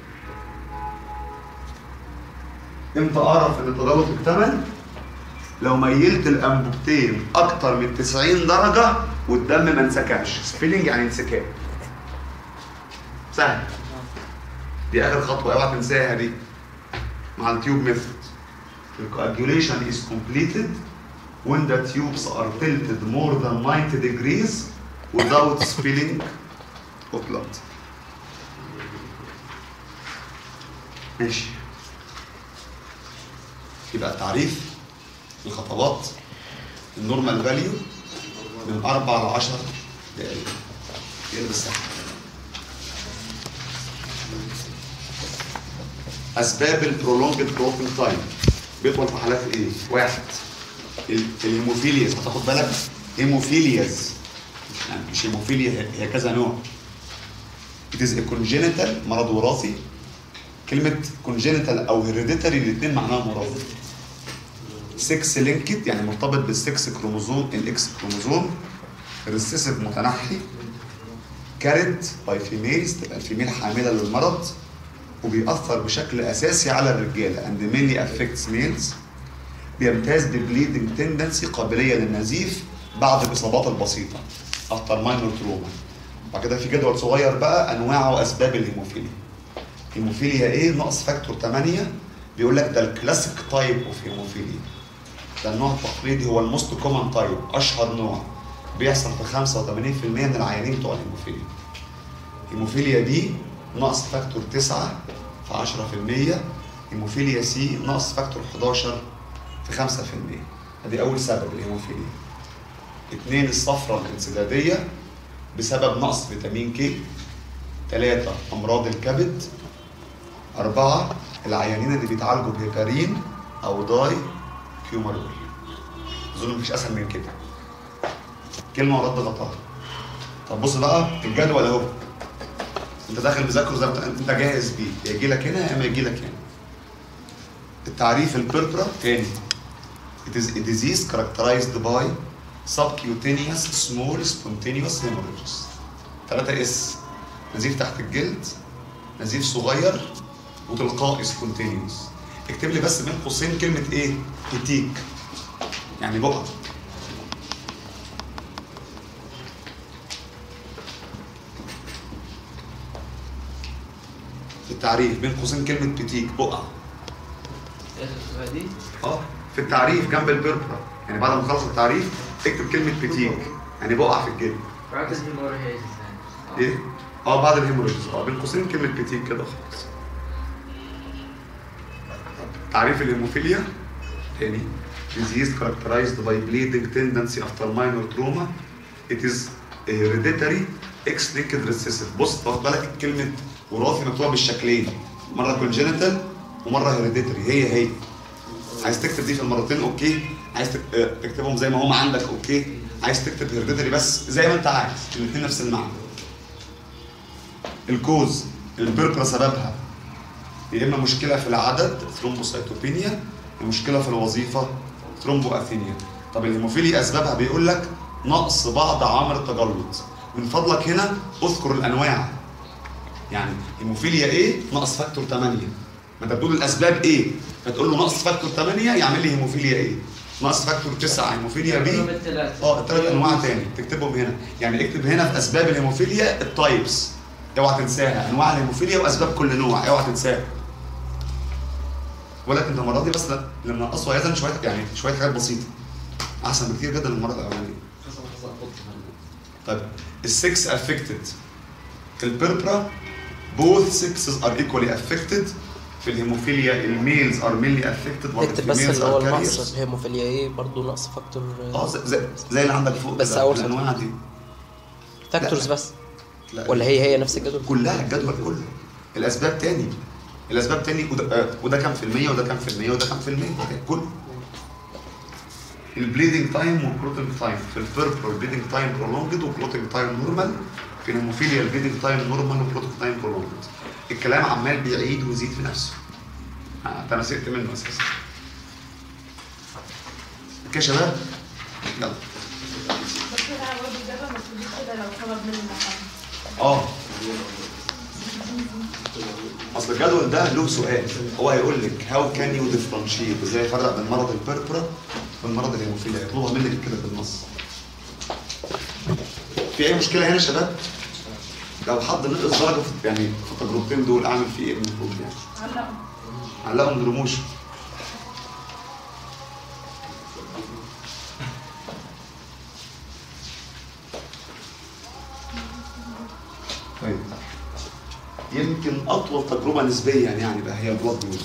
امتى اعرف ان التجلط اكتمل لو ميلت الانبوبتين اكتر من 90 درجه والدم ما انسكبش سبيلنج يعني انسكاب سهل دي اخر خطوه اوعى تنساها دي مع التيوب ميثود The coagulation is completed when the tubes are tilted more than 90 degrees without spilling of blood. ماشي. يبقى تعريف الخطوات النورمال فاليو من 4 ل 10 دقايق. يلا بالسهل. اسباب البرولونجد كلوتنج تايم بيطول في حالات ايه؟ واحد ال- الهيموفيلياز هتاخد بالك هيموفيلياز يعني مش هيموفيليا هي- هي كذا نوع It is a congenital مرض وراثي كلمة congenital أو hereditary الاتنين معناها وراثي 6 linked يعني مرتبط بالسكس كروموزوم الاكس كروموزوم ريسيسيف متنحي كارد باي فيميلز تبقى الفيميل حاملة للمرض وبيأثر بشكل أساسي على الرجالة and mainly affects males بيمتاز ببليدنج تندنسي قابلية للنزيف بعد الإصابات البسيطة after minor trauma بعد كده في جدول صغير بقى أنواع وأسباب الهيموفيليا هيموفيليا إيه نقص فاكتور 8 بيقول لك ده الكلاسيك تايب اوف هيموفيليا ده النوع التقليدي هو الموست كومن تايب أشهر نوع بيحصل في 85% من العيانين بتوع الهيموفيليا هيموفيليا بي نقص فاكتور 9 في 10% هيموفيليا سي نقص فاكتور 11 في 5% ادي اول سبب الهيموفيليا اثنين الصفرة الانسدادية بسبب نقص فيتامين كي ثلاثة أمراض الكبد أربعة العيانين اللي بيتعالجوا بهيبارين أو داي كيومرول أظن مفيش أسهل من كده كلمة ورد غطاها طب بص بقى الجدول أهو انت داخل مذاكره زي ما انت انت جاهز بيه يجي لك هنا يا اما يجي لك هنا التعريف البربرا تاني It is a disease characterized by subcutaneous small spontaneous hemorrhages 3 اس نزيف تحت الجلد نزيف صغير وتلقائي spontaneous اكتب لي بس بين قوسين كلمة ايه؟ بتيك يعني بقع في التعريف بين قوسين كلمة بتيك بقع ايش الصفحه دي؟ اه في التعريف جنب البربرا يعني بعد ما تخلص التعريف اكتب كلمة بتيك يعني بقع في الجلد بعد الهيموريج ايه؟ اه بعد الهيموريجز اه بين قوسين كلمة بتيك كده خلاص تعريف الهيموفيليا تاني disease characterized by bleeding tendency after minor trauma it is a hereditary X-linked recessive بص واخد بالك كلمة وراثي مكتوبة بالشكلين مرة congenital ومرة hereditary هي هي عايز تكتب دي في المرتين اوكي عايز تك- آه، تكتبهم زي ما هم عندك اوكي عايز تكتب هيرديتري بس زي ما انت عايز الاثنين نفس المعنى الكوز البربرا سببها يا اما مشكله في العدد ثرومبوسايتوبينيا يا مشكله في الوظيفه ثرومبوافينيا طب الهيموفيليا اسبابها بيقول لك نقص بعض عوامل التجلط من فضلك هنا اذكر الانواع يعني هيموفيليا ايه نقص فاكتور 8 ما انت بتقول الاسباب ايه فتقول له نقص فاكتور 8 يعمل لي هيموفيليا ايه نقص فاكتور 9 هيموفيليا بي بالثلاثة اه الثلاث انواع تاني تكتبهم هنا يعني اكتب هنا في اسباب الهيموفيليا التايبس اوعى تنساها انواع الهيموفيليا واسباب كل نوع اوعى تنساها ولكن انت المره دي بس لا لما نقصوا ايضا شويه يعني شويه حاجات بسيطه احسن بكتير جدا من المره الاولانيه طيب السكس افكتد البربرا both sexes are equally affected في الهيموفيليا الميلز are mainly affected while اكتب بس females اللي هو are النقص carriers. الهيموفيليا ايه برضه نقص فاكتور اه زي, زي, زي اللي عندك فوق بس كده، أول الانواع دي فاكتورز لا. بس لا ولا هي هي نفس الجدول كلها الجدول كله الاسباب تاني الاسباب تاني وده, آه، وده كام في المية وده كام في المية وده كام في المية كله البليدنج تايم والكلوتنج تايم في البيربل البليدنج تايم برولونجد وكلوتنج تايم نورمال في الهيموفيليا البليدنج تايم نورمال وكلوتنج تايم برولونجد الكلام عمال بيعيد ويزيد في نفسه آه، ده انا زهقت منه اساسا اوكي يا شباب يلا بس انا برضه اجابه بس دي كده لو طلب مني الامتحان اه اصل الجدول ده له سؤال هو هيقول لك هاو كان يو ديفرنشيت ازاي يفرق بين مرض البربرا وبين مرض الهيموفيليا يطلبها منك كده بالنص في اي مشكله هنا يا شباب لو حد نقص درجه في يعني في التجربتين دول اعمل فيه ايه المفروض يعني علقوا علقهم بالرموش طيب يمكن اطول تجربه نسبيا يعني بقى هي البلاد نيوز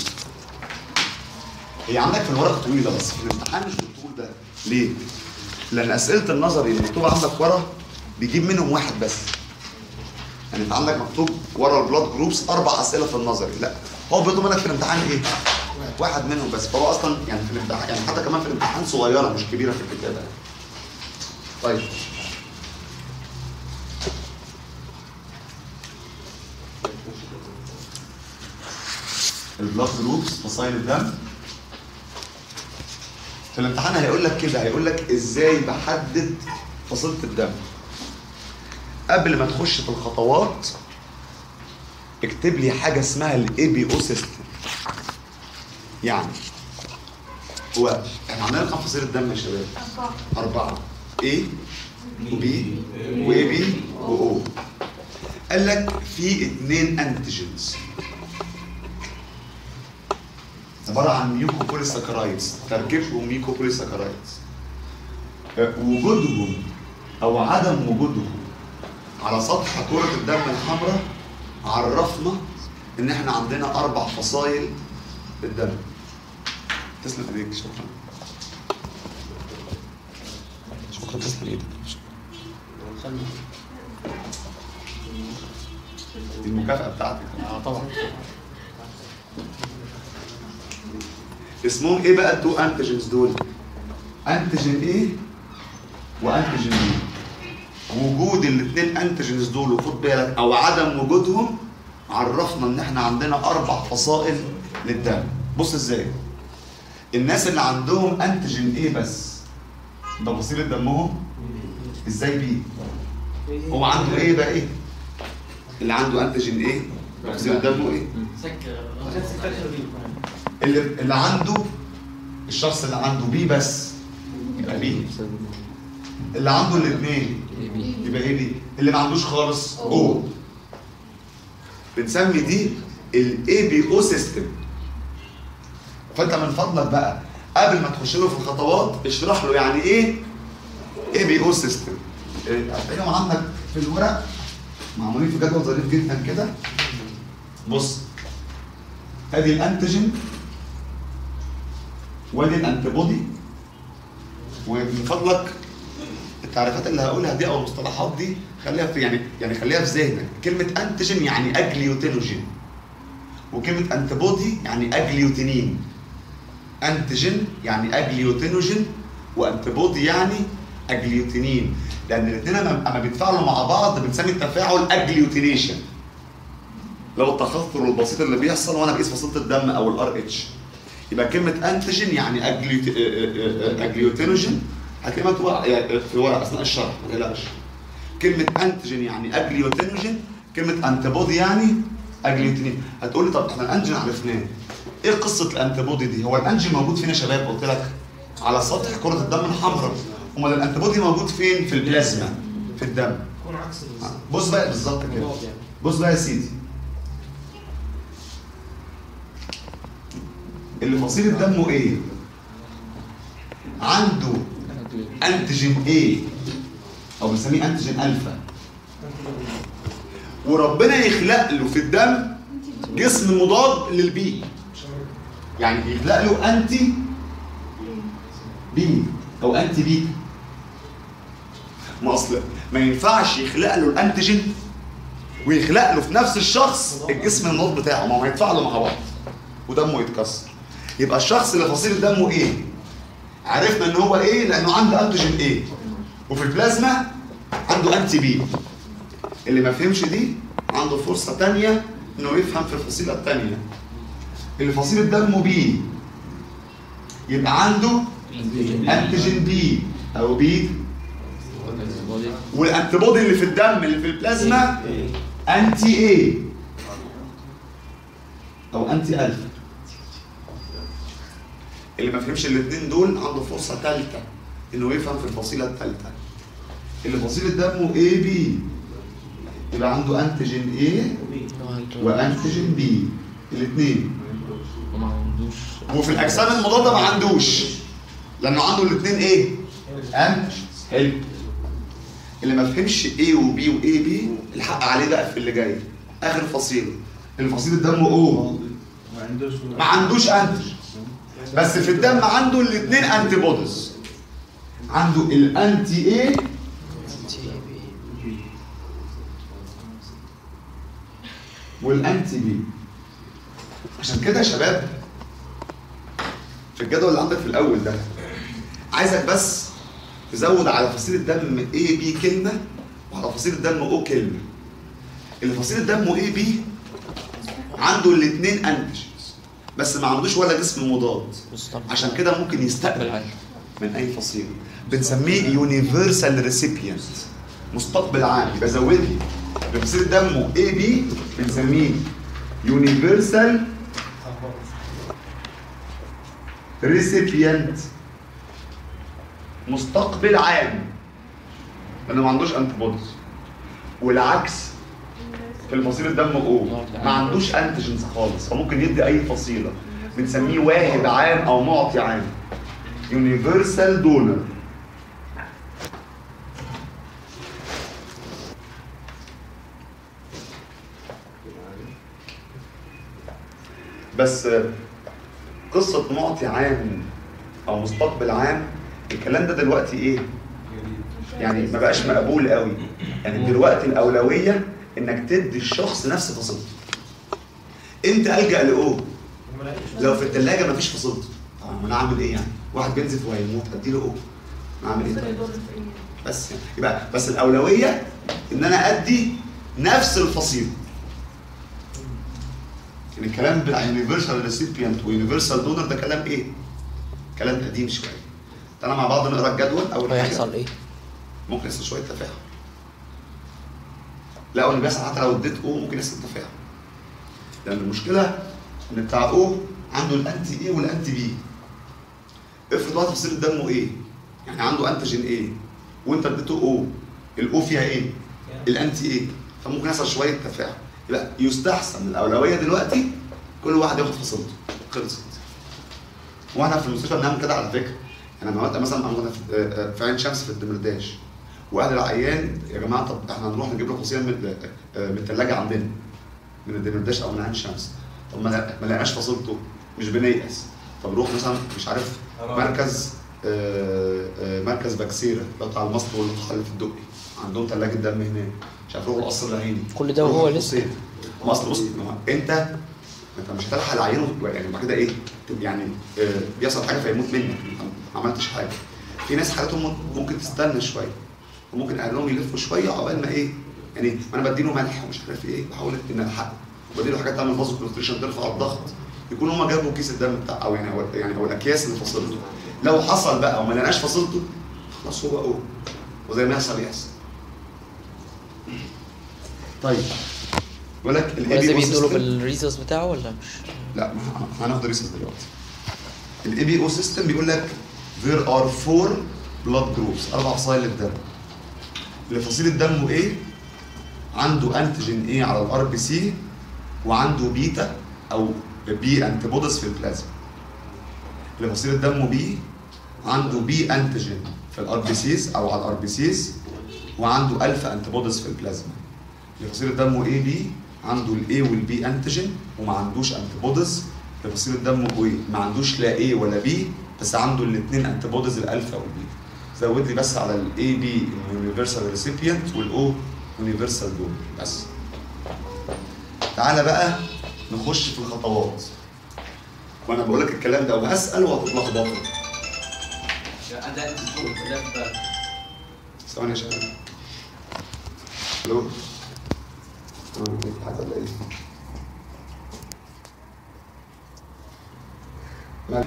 هي عندك في الورق طويله بس في الامتحان مش بالطول ده ليه؟ لان اسئله النظري اللي مكتوبه عندك ورا بيجيب منهم واحد بس يعني انت عندك مكتوب ورا البلاد جروبس اربع اسئله في النظري لا هو بيطلب منك في الامتحان ايه؟ واحد منهم بس فهو اصلا يعني في الامتحان يعني حتى كمان في الامتحان صغيره مش كبيره في الكتابه يعني. طيب البلاد جروبس فصائل الدم في الامتحان هيقول لك كده هيقول لك ازاي بحدد فصيله الدم قبل ما تخش في الخطوات اكتب لي حاجه اسمها الاي بي او سيستم يعني هو احنا عندنا كام فصيله دم يا شباب؟ اربعه أربعة A وبي وإي بي وأو قال لك في اتنين أنتيجنز عبارة عن ميوكوبوليساكرايدز تركيبهم ميوكوبوليساكرايدز أه، وجودهم أو عدم وجودهم على سطح كرة الدم الحمراء عرفنا إن إحنا عندنا أربع فصائل الدم تسلم إيديك شكرا شكرا تسلم ايدك دي المكافأة بتاعتك اه طبعا اسمهم ايه بقى التو انتيجنز دول؟ انتيجين ايه وانتيجين بي وجود الاثنين انتيجنز دول وخد بالك او عدم وجودهم عرفنا ان احنا عندنا اربع فصائل للدم بص ازاي الناس اللي عندهم انتيجين ايه بس ده فصيلة دمهم ازاي بي هو عنده ايه بقى ايه اللي عنده انتيجين ايه فصيلة دمه ايه اللي اللي عنده الشخص اللي عنده بي بس يبقى بي اللي عنده الاثنين يبقى ايه دي اللي ما عندوش خالص او بنسمي دي الاي بي او سيستم فانت من فضلك بقى قبل ما تخش له في الخطوات اشرح له يعني ايه اي بي او سيستم هتلاقيهم عندك في الورق معمولين في جدول ظريف جدا كده بص ادي الانتيجين وادي الانتي بودي ومن فضلك التعريفات اللي هقولها دي او المصطلحات دي خليها في يعني يعني خليها في ذهنك كلمه انتيجين يعني اجليوتينوجين وكلمه انتي بودي يعني اجليوتينين انتيجين يعني اجليوتينوجين وانتي بودي يعني اجليوتينين لان الاثنين لما بيتفاعلوا مع بعض بنسمي التفاعل اجليوتينيشن لو التخثر البسيط اللي بيحصل وانا بقيس فصيله الدم او الار اتش يبقى كلمه انتيجين يعني أجليوت... اجليوتينوجين هتلاقيها مكتوبه في ورق اثناء الشرح ما تقلقش كلمه انتيجين يعني اجليوتينوجين كلمه انتي بودي يعني اجليوتينين هتقول لي طب احنا الانجين عرفناه ايه قصه الانتي بودي دي هو الانجين موجود فين يا شباب قلت لك على سطح كره الدم الحمراء امال الانتي بودي موجود فين في البلازما في الدم يكون عكس بص بقى بالظبط كده بص بقى يا سيدي اللي فصيلة دمه ايه؟ عنده انتيجين ايه او بنسميه انتيجين الفا وربنا يخلق له في الدم جسم مضاد للبي يعني يخلق له انتي بي او انتي بي ما اصل ما ينفعش يخلق له الانتيجين ويخلق له في نفس الشخص الجسم المضاد بتاعه ما هو هيتفاعلوا مع بعض ودمه يتكسر يبقى الشخص اللي فصيله دمه ايه عرفنا ان هو ايه لانه عنده انتيجين ايه وفي البلازما عنده انتي بي اللي ما فهمش دي عنده فرصه تانية انه يفهم في الفصيله التانية اللي فصيله دمه بي يبقى عنده انتيجين بي او بي والانتي بودي اللي في الدم اللي في البلازما انتي ايه او انتي الفا اللي ما فهمش الاثنين دول عنده فرصه ثالثه انه يفهم في الفصيله الثالثه اللي فصيله دمه اي بي يبقى عنده انتيجين ايه وانتيجين بي الاثنين وما عندوش وفي الاجسام المضاده ما عندوش لانه عنده الاثنين ايه انتيجين حلو اللي ما فهمش ايه وبي وايه بي الحق عليه بقى في اللي جاي اخر فصيله اللي فصيله دمه او ما عندوش ما عندوش انتيجين بس في الدم عنده الاثنين انتي بوديز عنده الانتي ايه والانتي بي عشان كده يا شباب في الجدول اللي عندك في الاول ده عايزك بس تزود على فصيله دم اي بي كلمه وعلى فصيله دم او كلمه اللي فصيله دمه اي بي عنده الاثنين انتيجنز بس ما عندوش ولا جسم مضاد عشان كده ممكن يستقبل من اي فصيله بنسميه يونيفرسال ريسيبيانت مستقبل عام يبقى زود لي بفصيله دمه اي بي بنسميه يونيفرسال ريسيبيانت مستقبل عام لانه ما عندوش انتي بوديز والعكس في الفصيله الدم او ما عندوش انتيجنز خالص فممكن يدي اي فصيله بنسميه واهب عام او معطي عام يونيفرسال دونر بس قصة معطي عام أو مستقبل عام الكلام ده دلوقتي إيه؟ يعني ما بقاش مقبول قوي يعني دلوقتي الأولوية إنك تدي الشخص نفس فصيلته أنت ألجأ لأو لو في الثلاجة مفيش فصيلته طب أنا أعمل إيه يعني؟ واحد بينزف وهيموت أديله أو أعمل إيه؟ طيب؟ بس يعني يبقى بس الأولوية إن أنا أدي نفس الفصيلة يعني الكلام بتاع يونيفرسال ريسيبيانت ويونيفرسال دونر ده كلام ايه؟ كلام قديم شويه. تعالى مع بعض نقرا الجدول اول حاجه هيحصل ايه؟ ممكن يحصل شويه تفاهم. لا هو اللي بيحصل حتى لو اديت او ممكن يحصل تفاهم. لان المشكله ان بتاع او عنده الانتي ايه والانتي بي. افرض واحد فصيله دمه ايه؟ يعني عنده انتيجين ايه؟ وانت اديته او الاو فيها ايه؟ الانتي ايه؟ فممكن يحصل شويه تفاهم. يبقى يستحسن الاولويه دلوقتي كل واحد ياخد فصيلته خلصت واحنا في المستشفى بنعمل كده على فكره انا لما مثلا موجوده في في عين شمس في الدمرداش واهل العيان يا جماعه طب احنا هنروح نجيب له فصيله من من الثلاجه عندنا من الدمرداش او من عين شمس طب ما ما لقيناش فصيلته مش بنيأس طب روح مثلا مش عارف مركز آه، آه، مركز باكسيرا اللي هو بتاع المصل واللقاح اللي في الدقي عندهم ثلاجه دم هناك مش عارف روح القصر العيني كل ده وهو روح لسه القصير. ما اصل بص ما هو انت انت مش هتلحق العينه يعني بعد كده ايه يعني آه، بيحصل حاجه فيموت منك انت ما عملتش حاجه في ناس حالتهم ممكن تستنى شويه وممكن اهلهم يلفوا شويه عقبال ما ايه يعني انا بديله ملح ومش عارف ايه بحاول ان الحقه بديله حاجات تعمل فازو كونستريشن ترفع الضغط يكون هما جابوا كيس الدم بتاع او يعني او يعني او الاكياس اللي فصلته لو حصل بقى وما لقيناش فصلته خلاص هو هو وزي ما يحصل يحصل طيب بيقول لك ال لازم ABO يدوا له system- بالريسورس بتاعه ولا مش؟ لا ما هناخد ريسيرش دلوقتي الاي بي او سيستم بيقول لك there are four blood groups اربع فصائل للدم اللي فصيله دمه ايه عنده انتيجين ايه على الار بي سي وعنده بيتا او بي انتي بوديز في البلازما اللي فصيله دمه بي عنده بي انتيجين في الار بي سيز او على الار بي سيز وعنده الفا انتي بوديز في البلازما لفصيله دمه اي بي عنده الاي والبي انتيجين وما عندوش انتي بوديز لفصيله دمه او ما عندوش لا اي ولا بي بس عنده الاثنين انتي بوديز الالفا والبي زود لي بس على الاي بي اليونيفرسال ريسيبيانت والاو يونيفرسال دول بس تعالى بقى نخش في الخطوات وانا بقول لك الكلام ده وهسال وهتتلخبطوا أداء الدكتور أداء ثواني يا شباب الو آه، في حاجه ولا ايه؟ ما-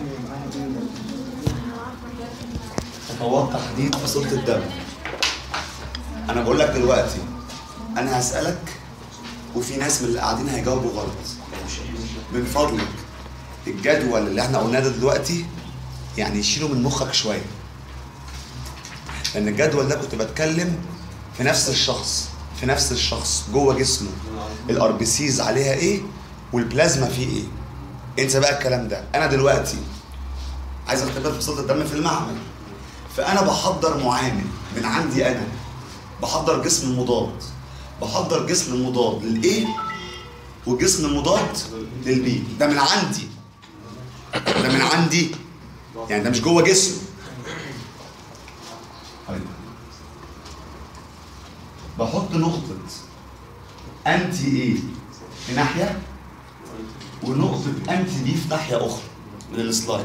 خطوات تحديد فصيلة الدم انا بقول لك دلوقتي انا هسألك وفي ناس من اللي قاعدين هيجاوبوا غلط من فضلك الجدول اللي احنا قلناه ده دلوقتي يعني يشيله من مخك شويه لان الجدول ده كنت بتكلم في نفس الشخص في نفس الشخص جوه جسمه الار بي سيز عليها ايه والبلازما فيه ايه انسى بقى الكلام ده انا دلوقتي عايز اختبر فصيله الدم في المعمل فانا بحضر معامل من عندي انا بحضر جسم مضاد بحضر جسم مضاد للايه وجسم مضاد للبي ده من عندي ده من عندي يعني ده مش جوه جسمه طيب. بحط نقطة أنتي إيه في ناحية ونقطة أنتي بي في ناحية أخرى من السلايد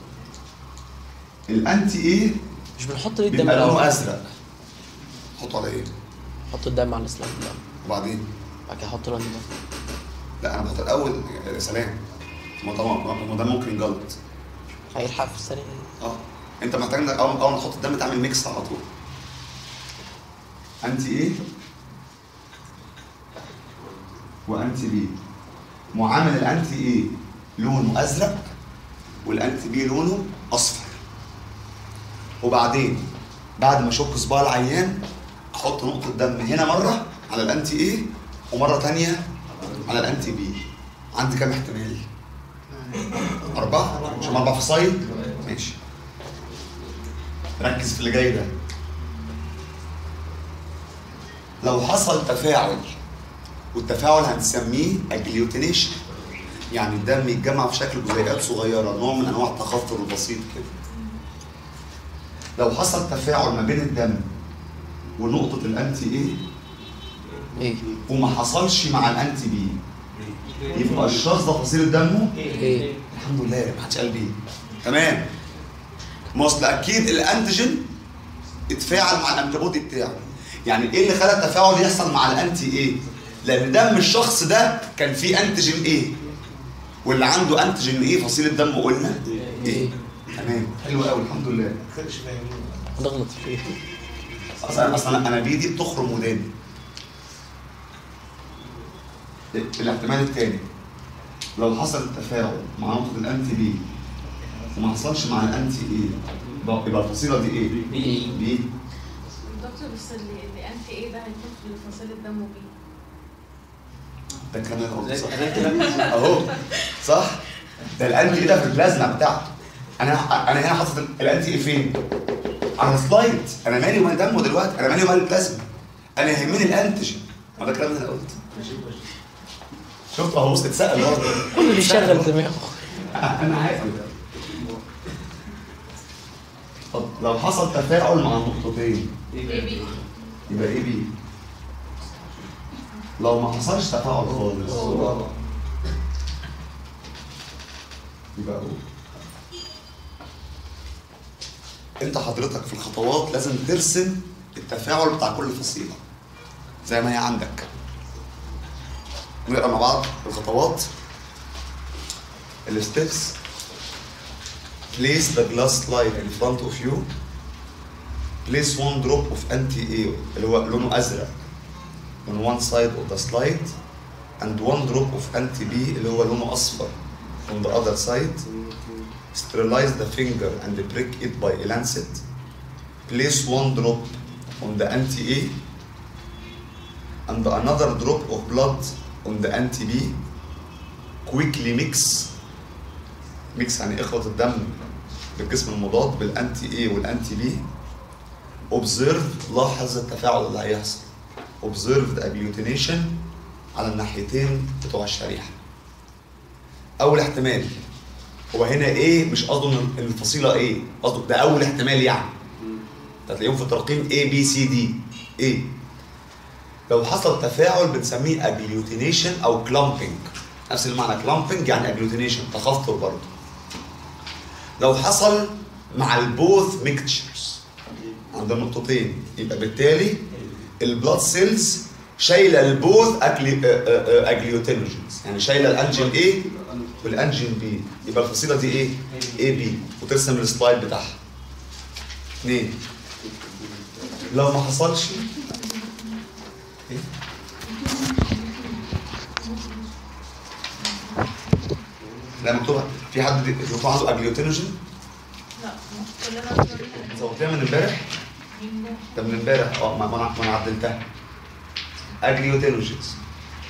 الأنتي إيه مش بنحط ليه الدم بيبقى لونه الأول أزرق حطه على إيه نحط الدم على السلايد الأول وبعدين بعد كده احط لون ده لا أنا بحط الأول يا سلام ما طبعا ما ده ممكن يجلط هيلحق في الثانية اه انت محتاج انك اول اول ما تحط الدم تعمل ميكس على طول انتي ايه وانتي بي معامل الانتي ايه لونه ازرق والانتي بي لونه اصفر وبعدين بعد ما اشك صباع العيان احط نقطه دم هنا مره على الانتي ايه ومره تانية على الانتي بي عندي كام احتمال أربعة مش هم أربعة في الصيد ماشي ركز في اللي جاي ده لو حصل تفاعل والتفاعل هنسميه اجليوتينيشن يعني الدم يتجمع في شكل جزيئات صغيره نوع من انواع التخثر البسيط كده لو حصل تفاعل ما بين الدم ونقطه الانتي ايه ايه وما حصلش مع الانتي بي يبقى الشخص ده فصيله دمه ايه الحمد لله ما حدش قال بيه تمام ما اصل اكيد الانتيجين اتفاعل مع الانتيبودي بتاعه يعني ايه اللي خلى التفاعل يحصل مع الانتي ايه لان دم الشخص ده كان فيه انتيجين ايه واللي عنده انتيجين ايه فصيله دم قلنا ايه تمام حلو قوي الحمد لله هنغلط فيه اصلا اصلا انا بيدي بتخرم وداني الاحتمال الثاني لو حصل التفاعل مع نقطة الانتي بي وما حصلش مع الانتي ايه يبقى يبقى الفصيلة دي ايه؟ بي بي الدكتور بس اللي اللي انت ايه ده هيكون في فصيلة دمه بيه ده كلام الأرض صح اهو صح ده الانتي ايه ده في البلازما بتاعته انا انا هنا حاطط الانتي ايه فين؟ على السلايد انا مالي ومال دمه دلوقتي انا مالي ومال البلازما انا يهمني الانتيجين ما ده كلام اللي انا قلت شفت اهو بص اتسال برضه كله بيشغل دماغه انا عارف طب لو حصل تفاعل مع نقطتين ايه بيه يبقى ايه بي لو ما حصلش تفاعل خالص يبقى هو انت حضرتك في الخطوات لازم ترسم التفاعل بتاع كل فصيله زي ما هي عندك نقرا مع بعض الخطوات الستبس place the glass slide in front of you place one drop of anti-A اللي هو لونه ازرق on one side of the slide and one drop of anti-B اللي هو لونه اصفر on the other side sterilize the finger and prick it by a lancet place one drop on the anti-A and another drop of blood on the anti-B quickly mix ميكس يعني اخلط الدم بالجسم المضاد بالانتي اي والانتي بي اوبزرف لاحظ التفاعل اللي هيحصل observed agglutination على الناحيتين بتوع الشريحه اول احتمال هو هنا ايه مش قصده ان إن الفصيله ايه قصده ده اول احتمال يعني هتلاقيهم في الترقيم A B C D A لو حصل تفاعل بنسميه agglutination او clumping نفس المعنى clumping يعني agglutination تخثر برضه لو حصل مع البوث ميكتشرز عند النقطتين يبقى بالتالي البلاد سيلز شايله البوث اجليوتينوجينز يعني شايله الانجين A والانجين B يبقى الفصيله دي ايه؟ A B وترسم السلايد بتاعها اثنين لو ما حصلش إيه؟ لا مكتوبه في حد مكتوب عنده اجليوتينوجين لا مش كلنا بنوريها صوتيها من امبارح ده من امبارح اه ما ما انا ما انا عدلتها اجليوتينوجينز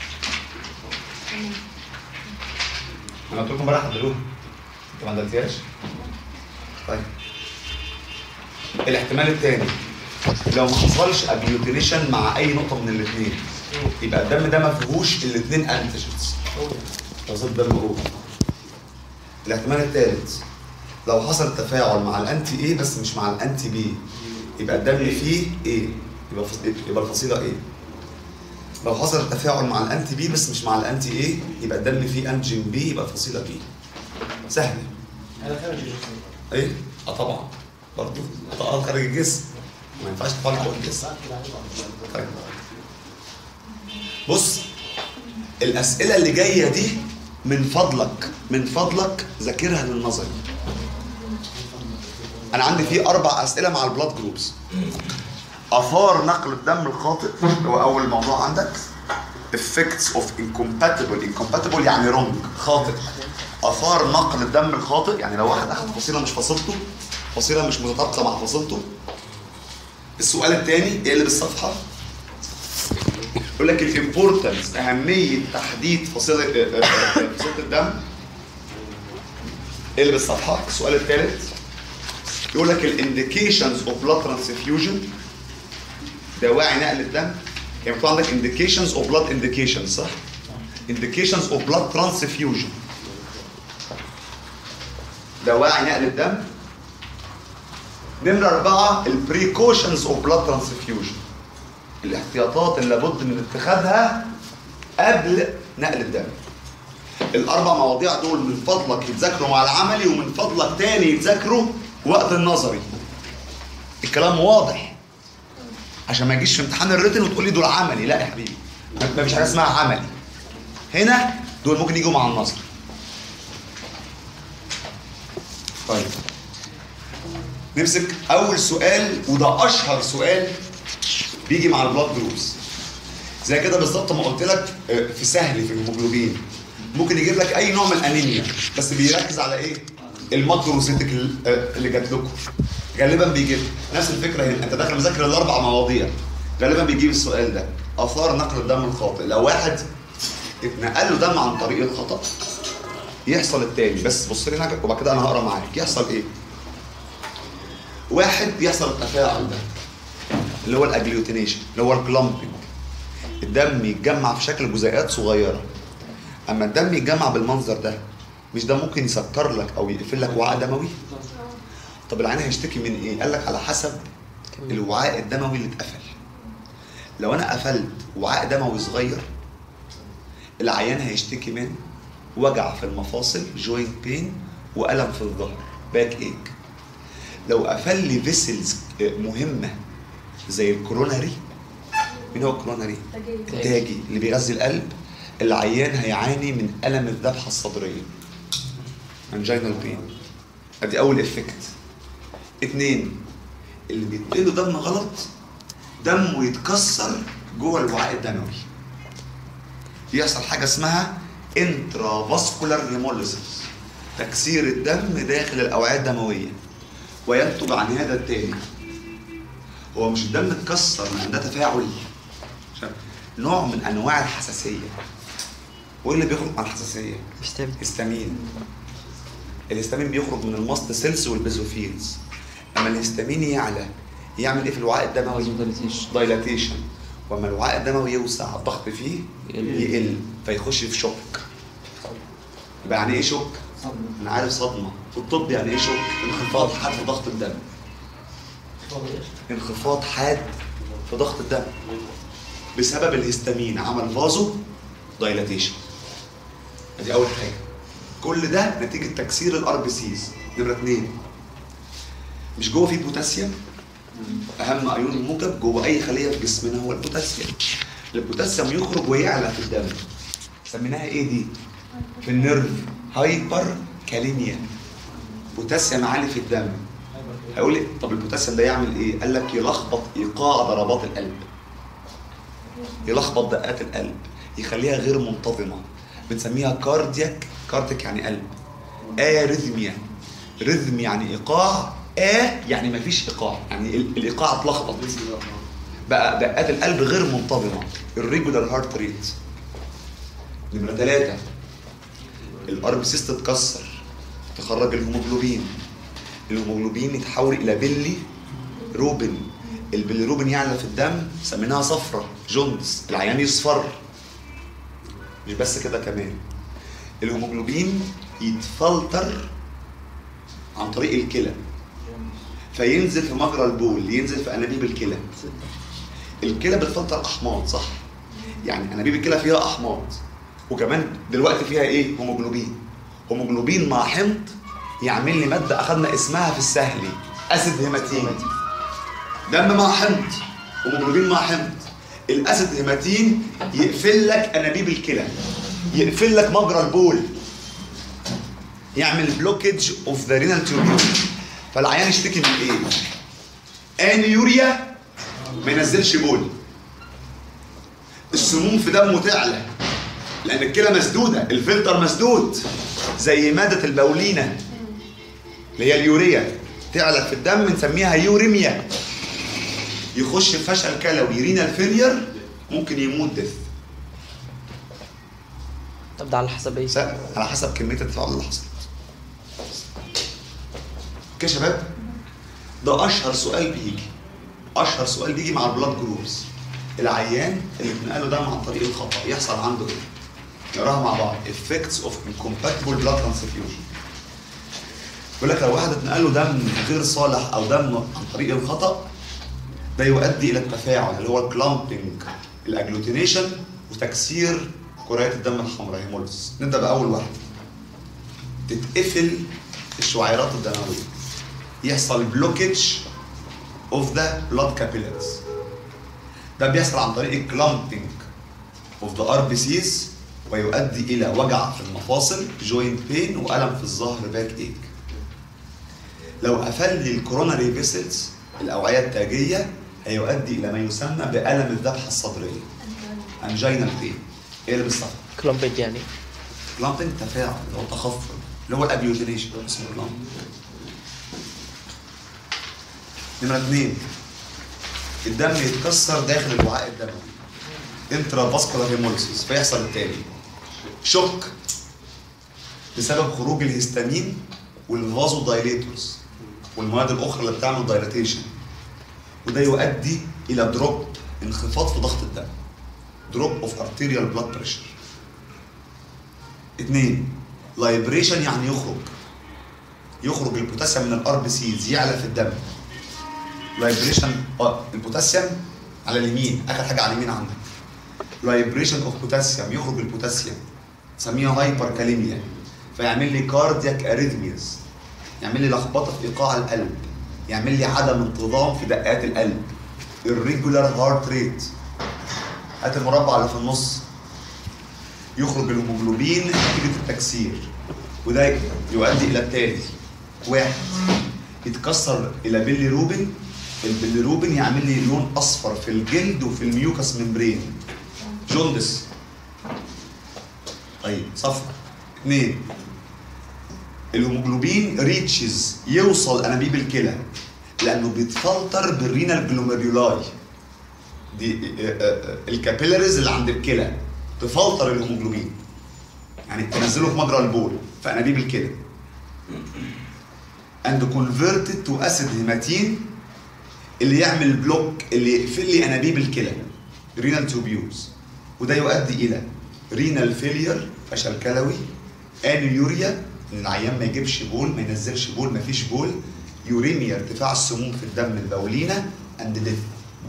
انا قلت لكم امبارح عدلوها انت ما عدلتيهاش طيب الاحتمال الثاني لو ما حصلش اجليوتينيشن مع اي نقطه من الاثنين يبقى الدم ده ما فيهوش الاثنين انتيجنز توصيل دم او الاحتمال الثالث لو حصل تفاعل مع الانتي ايه بس مش مع الانتي بي يبقى الدم فيه ايه يبقى فص- يبقى الفصيله ايه لو حصل تفاعل مع الانتي بي بس مش مع الانتي ايه يبقى الدم فيه انجين بي يبقى الفصيله بي سهله انا خارج الجسم ايه اه طبعا برضه طاقات خارج الجسم ما ينفعش تفعل جوه الجسم طيب. بص الاسئله اللي جايه دي من فضلك من فضلك ذاكرها للنظري انا عندي فيه اربع اسئله مع البلاد جروبس اثار نقل الدم الخاطئ هو اول موضوع عندك effects of incompatible incompatible يعني wrong خاطئ اثار نقل الدم الخاطئ يعني لو واحد اخذ فصيله مش فصيلته فصيله مش متطابقه مع فصيلته السؤال الثاني اقلب الصفحه يقول لك الامبورتنس اهميه تحديد فصيله آه، آه، آه، فصيله الدم اقلب الصفحه السؤال الثالث يقول لك الانديكيشنز اوف بلاد ترانسفيوجن دواعي نقل الدم يعني مكتوب عندك indications of blood indications صح؟ indications of blood transfusion دواعي نقل الدم نمرة أربعة ال precautions of blood transfusion الاحتياطات اللي لابد من اتخاذها قبل نقل الدم الأربع مواضيع دول من فضلك يتذاكروا مع العملي ومن فضلك تاني يتذاكروا وقت النظري الكلام واضح عشان ما يجيش في امتحان الريتن وتقول لي دول عملي لا يا حبيبي ما فيش حاجه اسمها عملي هنا دول ممكن يجوا مع النظر طيب نمسك اول سؤال وده اشهر سؤال بيجي مع البلاد جروبس زي كده بالظبط ما قلت لك آه، في سهل في الهيموجلوبين ممكن يجيب لك اي نوع من الانيميا بس بيركز على ايه الماكروسيتك ال- آه، اللي جات لكم غالبا بيجيب نفس الفكره هنا انت داخل مذاكر الاربع مواضيع غالبا بيجيب السؤال ده اثار نقل الدم الخاطئ لو واحد اتنقل له دم عن طريق الخطا يحصل التاني بس بص لي هنا وبعد كده انا هقرا معاك يحصل ايه واحد يحصل التفاعل ده اللي هو الاجليوتينيشن اللي هو الكلامبنج الدم يتجمع في شكل جزيئات صغيره اما الدم يتجمع بالمنظر ده مش ده ممكن يسكر لك او يقفل لك وعاء دموي طب العين هيشتكي من ايه قال لك على حسب الوعاء الدموي اللي اتقفل لو انا قفلت وعاء دموي صغير العيان هيشتكي من وجع في المفاصل جوينت بين والم في الظهر باك ايك لو قفل لي فيسلز مهمه زي الكوروناري مين هو الكوروناري تجارب التاجي اللي بيغذي القلب العيان هيعاني من الم الذبحه الصدريه انجينال بين ادي اول افكت اتنين اللي بيتقله دم غلط دمه يتكسر جوه الوعاء الدموي يحصل حاجه اسمها انترافاسكولار هيموليسيس تكسير الدم داخل الاوعيه الدمويه وينتج عن هذا التالي هو مش الدم اتكسر لان ده تفاعل عشان نوع من انواع الحساسيه وايه اللي بيخرج مع الحساسيه؟ بيستم هيستامين الهيستامين بيخرج من الماست سيلز والبيزوفيلز اما الهيستامين يعلى يعمل ايه في الوعاء الدموي؟ دايلاتيشن وما الوعاء الدموي يوسع الضغط فيه يقل فيخش في شوك يبقى يعني ايه شوك؟ انا عارف صدمه في الطب يعني ايه شوك؟ انخفاض حاد في ضغط الدم انخفاض حاد في ضغط الدم بسبب الهستامين عمل فازو دايلاتيشن ادي اول حاجه كل ده نتيجه تكسير الار بي سيز نمره اثنين مش جوه فيه بوتاسيوم اهم ايون الموجب جوه اي خليه في جسمنا هو البوتاسيوم البوتاسيوم يخرج ويعلى في الدم سميناها ايه دي في النيرف هايبر كاليميا بوتاسيوم عالي في الدم هيقول لي طب البوتاسيوم ده يعمل ايه قال لك يلخبط ايقاع ضربات القلب يلخبط دقات القلب يخليها غير منتظمه بنسميها كاردياك كاردياك يعني قلب اريثميا ريثم يعني ايقاع ا يعني مفيش ايقاع يعني ال- الايقاع اتلخبط بقى دقات القلب غير منتظمه الريجولار هارت ريت نمره ثلاثة الار بي سيس تتكسر تخرج الهيموجلوبين الهيموجلوبين يتحول الى بيلي روبن البيليروبين يعلى في الدم سميناها صفرة جوندس العيان يصفر مش بس كده كمان الهيموجلوبين يتفلتر عن طريق الكلى فينزل في مجرى البول ينزل في انابيب الكلى الكلى بتفلتر احماض صح يعني انابيب الكلى فيها احماض وكمان دلوقتي فيها ايه هيموجلوبين هيموجلوبين مع حمض يعمل لي ماده اخذنا اسمها في السهل اسيد هيماتين دم مع حمض هيموجلوبين مع حمض الاسيد هيماتين يقفل لك انابيب الكلى يقفل لك مجرى البول يعمل بلوكج اوف ذا رينال تيوبيول فالعيان يشتكي من ايه؟ انيوريا ما ينزلش بول السموم في دمه تعلى لان الكلى مسدوده الفلتر مسدود زي ماده البولينه اللي هي اليوريا تعلى في الدم بنسميها يوريميا يخش في فشل كلوي رينال فيلير ممكن يموت دث طب ده على حسب ايه؟ س- على حسب كميه التفاعل اللي حصلت اوكي يا شباب ده اشهر سؤال بيجي اشهر سؤال بيجي مع البلاد جروبس العيان اللي بنقله دم عن طريق الخطا يحصل عنده ايه نقراها مع بعض effects of incompatible blood transfusion بيقول لك لو واحد اتنقل له دم غير صالح او دم عن طريق الخطا ده يؤدي الى التفاعل اللي هو الكلامبنج الاجلوتينيشن وتكسير كريات الدم الحمراء هيموليسيس نبدا باول واحده تتقفل الشعيرات الدمويه يحصل بلوكج اوف ذا بلاد كابيلاريز ده بيحصل عن طريق الكلامبنج اوف ذا ار بي سيز ويؤدي الى وجع في المفاصل جوينت بين والم في الظهر باك ايك لو قفل لي الكوروناري فيسلز الاوعيه التاجيه هيؤدي الى ما يسمى بالم الذبحه الصدريه انجينال بين ايه اللي بالصفر كلومبيج يعني كلامبنج تفاعل اللي هو تخفض اللي هو الابيوتينيشن اسمه كلامبنج نمرة اثنين الدم يتكسر داخل الوعاء الدموي انترا فاسكولار هيموليسيس فيحصل التالي شوك بسبب خروج الهستامين والفازو دايليتورز والمواد الاخرى اللي بتعمل دايلاتيشن وده يؤدي الى دروب انخفاض في ضغط الدم دروب اوف ارتيريال بلاد بريشر اثنين لايبريشن يعني يخرج يخرج البوتاسيوم من الار بي سيز يعلى في الدم لايبريشن اه البوتاسيوم على اليمين اخر حاجه على اليمين عندك لايبريشن اوف بوتاسيوم يخرج البوتاسيوم تسميها هايبر كاليميا فيعمل لي كاردياك اريثميز يعمل لي لخبطه في ايقاع القلب يعمل لي عدم انتظام في دقات القلب الريجولار هارت ريت هات المربع اللي في النص يخرج الهيموجلوبين نتيجه التكسير وده يؤدي الى التالي واحد يتكسر الى بيليروبين البيليروبين يعمل لي لون اصفر في الجلد وفي الميوكس ممبرين جوندس طيب صفر اثنين الهيموجلوبين ريتشز يوصل انابيب الكلى لانه بيتفلتر بالرينال جلوميرولاي دي آه، آه، آه، الكابيلاريز اللي عند الكلى تفلتر الهيموجلوبين يعني تنزله في مجرى البول في انابيب الكلى and converted to acid هيماتين اللي يعمل بلوك اللي يقفل لي انابيب الكلى رينال تيوبيولز وده يؤدي الى رينال فيلير فشل كلوي انيوريا ان العيان ما يجيبش بول ما ينزلش بول ما فيش بول يوريميا ارتفاع السموم في الدم البولينه اند ديث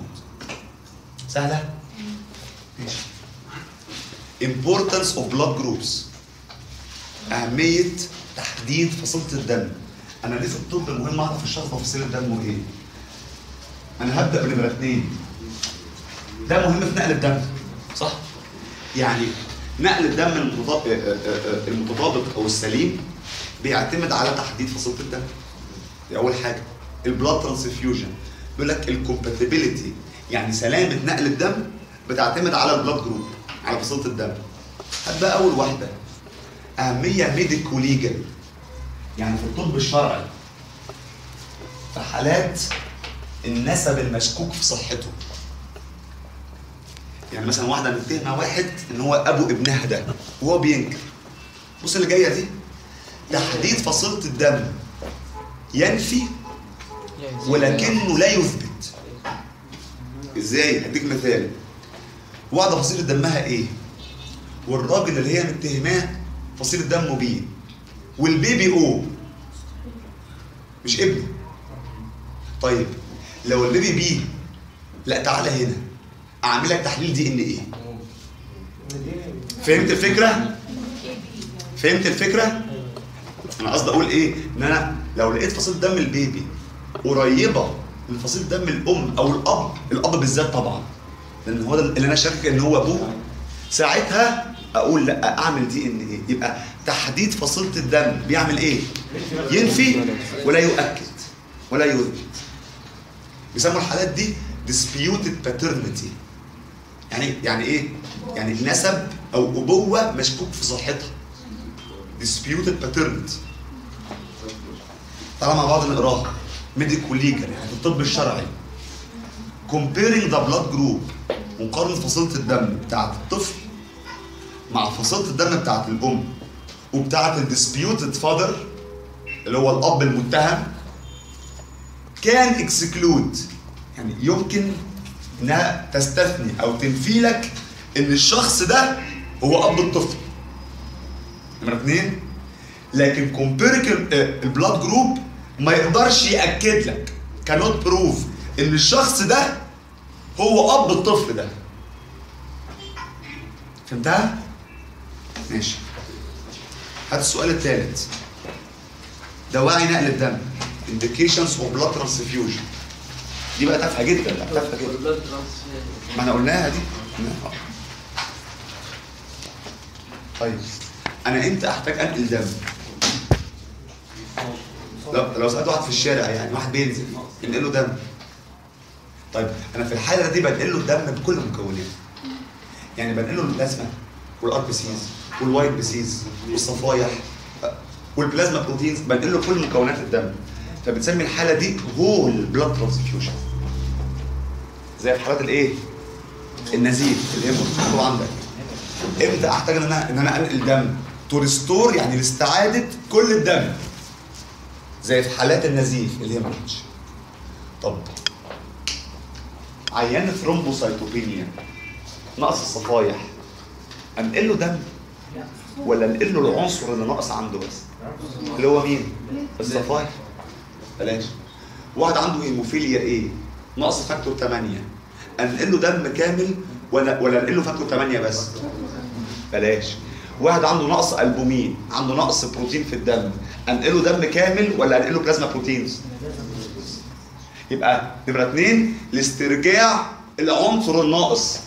سهله ماشي importance of blood groups أهمية تحديد فصيلة الدم أنا ليه في الطب مهم أعرف الشخص ده فصيلة دمه إيه أنا هبدأ بنمرة اتنين ده مهم في نقل الدم صح؟ يعني نقل الدم المتطابق, المتطابق أو السليم بيعتمد على تحديد فصيلة الدم دي أول حاجة البلاد ترانسفيوجن بيقول لك الكومباتيبيليتي يعني سلامة نقل الدم بتعتمد على البلاد جروب على فصيلة الدم هات بقى أول واحدة أهمية ميديكو ليجل يعني في الطب الشرعي في حالات النسب المشكوك في صحته يعني مثلا واحدة متهمة واحد إن هو أبو ابنها ده وهو بينكر بص اللي جاية دي تحديد فصيلة الدم ينفي ولكنه لا يثبت ازاي هديك مثال واحده فصيله دمها ايه والراجل اللي هي متهماه فصيله دمه بي والبيبي او مش ابني طيب لو البيبي بي لا تعالى هنا اعمل لك تحليل دي ان ايه فهمت الفكره فهمت الفكره انا قصدي اقول ايه ان انا لو لقيت فصيله دم البيبي قريبه من فصيله دم الام او الاب الاب بالذات طبعا لان هو ده اللي انا شاكك ان هو ابوه ساعتها اقول لا اعمل دي ان ايه يبقى تحديد فصيله الدم بيعمل ايه ينفي ولا يؤكد ولا يثبت بيسموا الحالات دي disputed paternity يعني يعني ايه يعني نسب او ابوه مشكوك في صحتها disputed paternity تعالى مع بعض نقراها ميديكو ليجل يعني في الطب الشرعي comparing the blood group مقارنة فصيلة الدم بتاعت الطفل مع فصيلة الدم بتاعت الأم وبتاعت الديسبيوتد فادر اللي هو الأب المتهم كان اكسكلود يعني يمكن انها تستثني او تنفي لك ان الشخص ده هو اب الطفل نمرة اثنين لكن كومبيريكال البلاد جروب ما يقدرش ياكد لك cannot prove ان الشخص ده هو اب الطفل ده فهمتها؟ ماشي هات السؤال الثالث دواعي نقل الدم indications of blood transfusion دي بقى تافهه جدا لا تافهه جدا ما احنا قلناها دي قلناها. طيب انا امتى احتاج انقل دم لو لو سالت واحد في الشارع يعني واحد بينزل ينقل له دم طيب انا في الحاله دي بنقل له الدم بكل مكوناته يعني بنقل له البلازما والار بي سيز والوايت بي سيز والصفايح والبلازما بروتينز بنقل له كل مكونات الدم فبنسمي الحاله دي هول بلاد ترانسفيوجن زي في حالات الايه النزيف اللي هي مكتوب عندك امتى احتاج ان انا ان انا انقل دم تو ريستور يعني لاستعاده كل الدم زي في حالات النزيف الهيموريدج طب عيان ثرومبوسايتوبينيا نقص الصفايح انقل له دم ولا انقل له العنصر اللي ناقص عنده بس اللي هو مين الصفايح بلاش واحد عنده هيموفيليا ايه نقص فاكتور 8 انقل له دم كامل ولا ولا انقل له فاكتور 8 بس بلاش واحد عنده نقص البومين عنده نقص بروتين في الدم انقله دم كامل ولا انقله بلازما بروتينز يبقى نمره اثنين لاسترجاع العنصر الناقص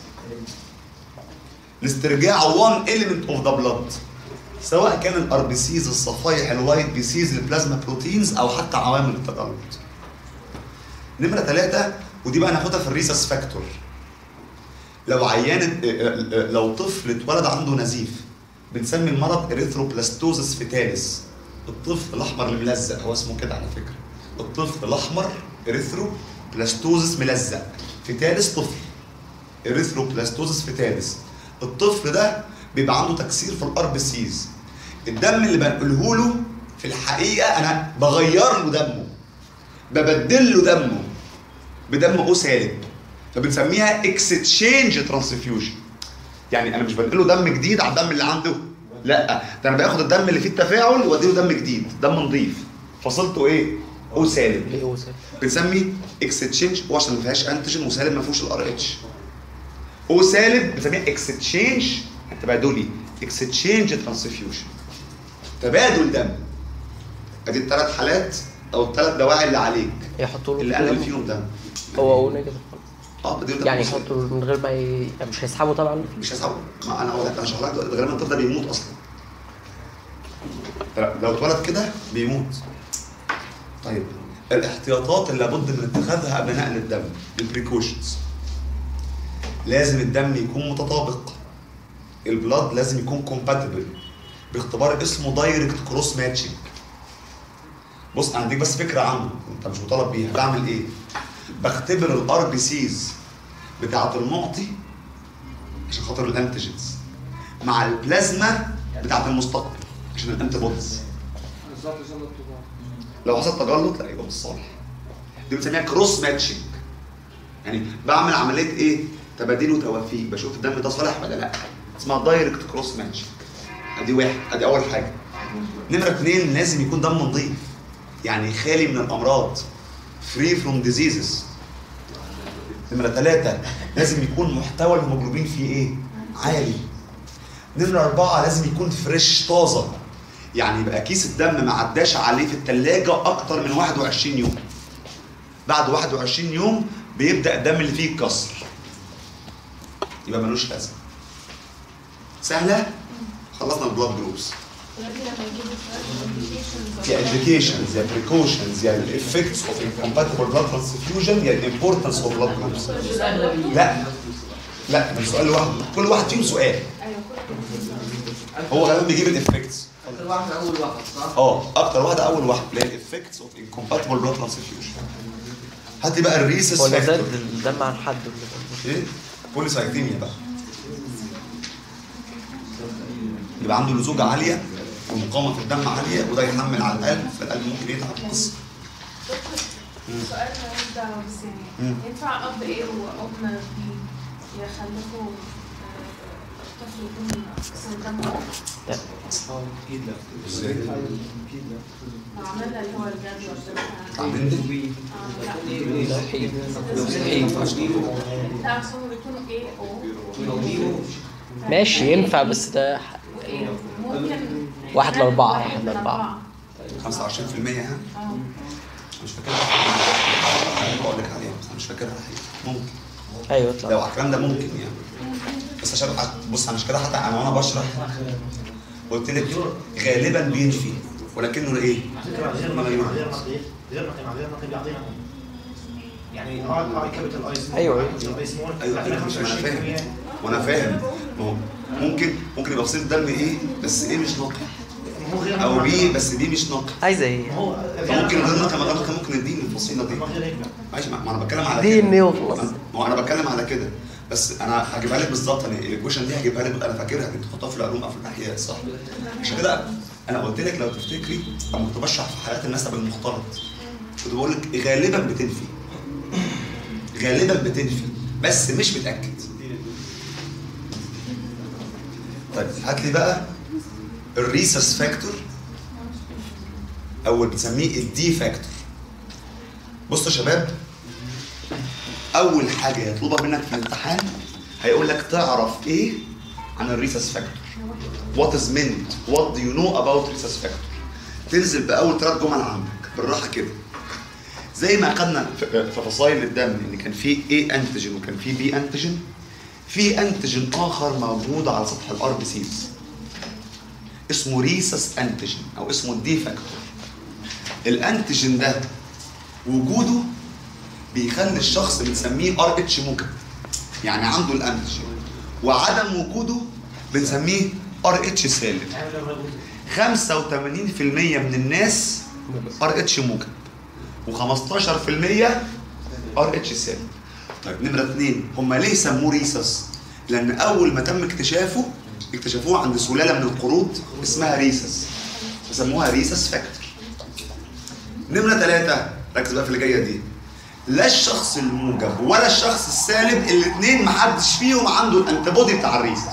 لاسترجاع one element of the blood سواء كان الار بي سيز الصفايح الوايت بي سيز البلازما بروتينز او حتى عوامل التجلط نمره ثلاثة ودي بقى ناخدها في الريسس فاكتور لو عيان لو طفل اتولد عنده نزيف بنسمي المرض اريثروبلاستوزس فيتاليس الطفل الاحمر الملزق هو اسمه كده على فكره الطفل الاحمر اريثروبلاستوزس ملزق فيتاليس طفل اريثروبلاستوزس فيتاليس الطفل ده بيبقى عنده تكسير في الار بي سيز الدم اللي بنقله له في الحقيقه انا بغير له دمه ببدل له دمه بدم او سالب فبنسميها اكستشينج ترانسفيوجن يعني انا مش بنقله دم جديد على الدم اللي عنده لا ده انا باخد الدم اللي فيه التفاعل واديله دم جديد دم نظيف فصلته ايه او سالب ليه هو سالب بنسمي اكستشينج هو عشان ما فيهاش انتيجين وسالب ما فيهوش الار اتش او سالب بنسميها اكستشينج تبادلي اكستشينج ترانسفيوجن تبادل دم ادي الثلاث حالات او الثلاث دواعي اللي عليك يحطوا له اللي كده قلل دم. فيهم دم هو هو نيجاتيف خالص. اه بديله دم يعني أو سالب. يحطوا له من غير ما ي... يعني مش هيسحبوا طبعا مش هسحبه ما انا اقول لك انا شغال لك دلوقتي، غالبا الطفل ده بيموت اصلا لو اتولد كده بيموت طيب الاحتياطات اللي لابد من اتخاذها قبل نقل الدم البريكوشنز لازم الدم يكون متطابق البلاد لازم يكون كومباتبل باختبار اسمه دايركت كروس ماتشنج بص انا هديك بس فكره عنه انت مش مطالب بيها بعمل ايه بختبر الار بي سيز بتاعه المعطي عشان خاطر الانتيجنز مع البلازما بتاعه المستقبل عشان الانتي بوديز بالظبط زي ما انتوا لو حصل تجلط لا يبقى مش صالح دي بنسميها كروس ماتشنج يعني بعمل عمليه ايه تباديل وتوافيق بشوف الدم ده صالح ولا لا اسمها دايركت كروس ماتشنج ادي واحد ادي اول حاجه نمره اثنين لازم يكون دم نظيف يعني خالي من الامراض فري فروم ديزيزز نمره ثلاثه لازم يكون محتوى الهيموجلوبين فيه ايه عالي نمرة أربعة لازم يكون فريش طازة يعني يبقى كيس الدم ما عداش عليه في التلاجة أكتر من 21 يوم بعد 21 يوم بيبدأ الدم اللي فيه يتكسر يبقى ملوش لازمة سهلة؟ خلصنا البلاد جروبس دلوقتي لما يجيب الفرق يا educations يا precautions يا effects of incompatible blood transfusion يا importance of blood groups لا لا مش سؤال لوحده كل واحد فيهم سؤال ايوه كل هو غالبا بيجيب الافكتس اكتر واحد اول واحد صح؟ اه اكتر واحده اول واحده اللي هي الافكتس اوف انكومباتبل بلاد ترانسفيوجن هات لي بقى الريسس هو ده فاكتور الدم عن حد ولا ايه بوليسايثيميا بقى يبقى عنده لزوجه عاليه ومقاومه في الدم عاليه وده يحمل على القلب فالقلب ممكن يتعب بس سؤال مالوش دعوه بس مم. يعني ينفع اب ايه وام بي يخلفوا آه، طفل يكون اكسر دمه اكيد لا ازاي؟ اكيد لا لو عملنا اللي هو الجدول بتاع عاملين دي آه، لا مستحيل مستحيل لا اصل هم بيكونوا ايه او ماشي ينفع بس ده وايه ممكن واحد لأربعة، واحد واحد لأربعة. 25% ها اه مش فاكرها انا بقول لك عليها بس انا مش فاكرها الحقيقه ممكن ايوه لو يطلع على الكلام ده ممكن يعني بس عشان بص انا مش كده حتى انا وانا بشرح قلت لك غالبا بينفي ولكنه ايه؟ غير نقي غير نقي غير نقي غير نقي بيعطينا يعني هاي كابيتال اي سمول أيوة. اي سمول ايوه ايوه مش انا فاهم وانا فاهم ما هو ممكن ممكن يبقى فصيل دم ايه بس ايه مش نقي هو غير او نقي. بي بس بي مش نقي عايزه ايه هو فممكن غير نقي ما غير نقي ممكن نديني الفصيله دي ما غير هيك ماشي ما ما انا بتكلم على دي كده. ان ايه وخلاص ما هو انا بتكلم على كده بس انا هجيبها لك بالظبط انا الايكويشن دي هجيبها لك انا فاكرها كنت تحطها في العلوم او في الاحياء صح عشان كده انا قلت لك لو تفتكري لما كنت بشرح في حياه النسب المختلط كنت بقول لك غالبا بتنفي غالبا بتنفي بس مش متاكد طيب هات لي بقى الريسس فاكتور او اللي بنسميه الدي فاكتور بصوا يا شباب اول حاجه يطلبها منك في الامتحان هيقول لك تعرف ايه عن الريسس فاكتور what is meant what do you know about rhesus factor تنزل باول ثلاث جمل عندك بالراحه كده زي ما اخدنا في في فصائل الدم ان كان في A انتيجين وكان في B انتيجين في انتيجين اخر موجود على سطح الار بي سيز اسمه ريسس انتيجين او اسمه الدي فاكتور الانتيجين ده وجوده بيخلي الشخص بنسميه ار اتش موجب يعني عنده الانتيجين وعدم وجوده بنسميه ار اتش سالب 85% من الناس ار اتش موجب و15% ار اتش سالب طيب نمره اثنين هم ليه سموه ريسس؟ لان اول ما تم اكتشافه اكتشفوه عند سلاله من القرود اسمها ريسس فسموها ريسس فاكتور نمره ثلاثه ركز بقى في اللي جايه دي لا الشخص الموجب ولا الشخص السالب الاثنين محدش فيهم عنده الانتيبودي بتاع الريسس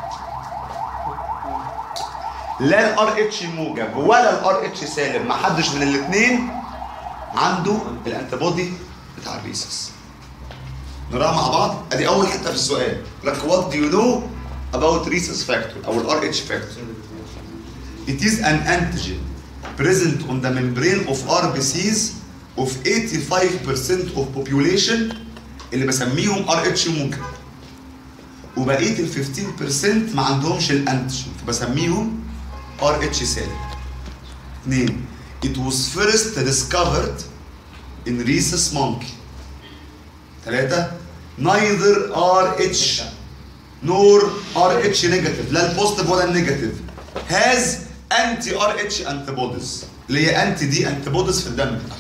لا الار اتش موجب ولا الار اتش سالب محدش من الاثنين عنده الانتيبودي بتاع الريسس نقراها مع بعض ادي اول حته في السؤال لك what do you know about rhesus factor او الار اتش factor It is an antigen present on the membrane of RBCs of 85% of population اللي بسميهم RH موجب وبقيه ال 15% ما عندهمش الانتيجين فبسميهم RH سالب. اثنين It was first discovered in rhesus monkey. ثلاثة neither RH nor RH negative لا البوزيتيف ولا النيجاتيف has anti RH antibodies اللي هي انتي دي antibodies في الدم بتاعها.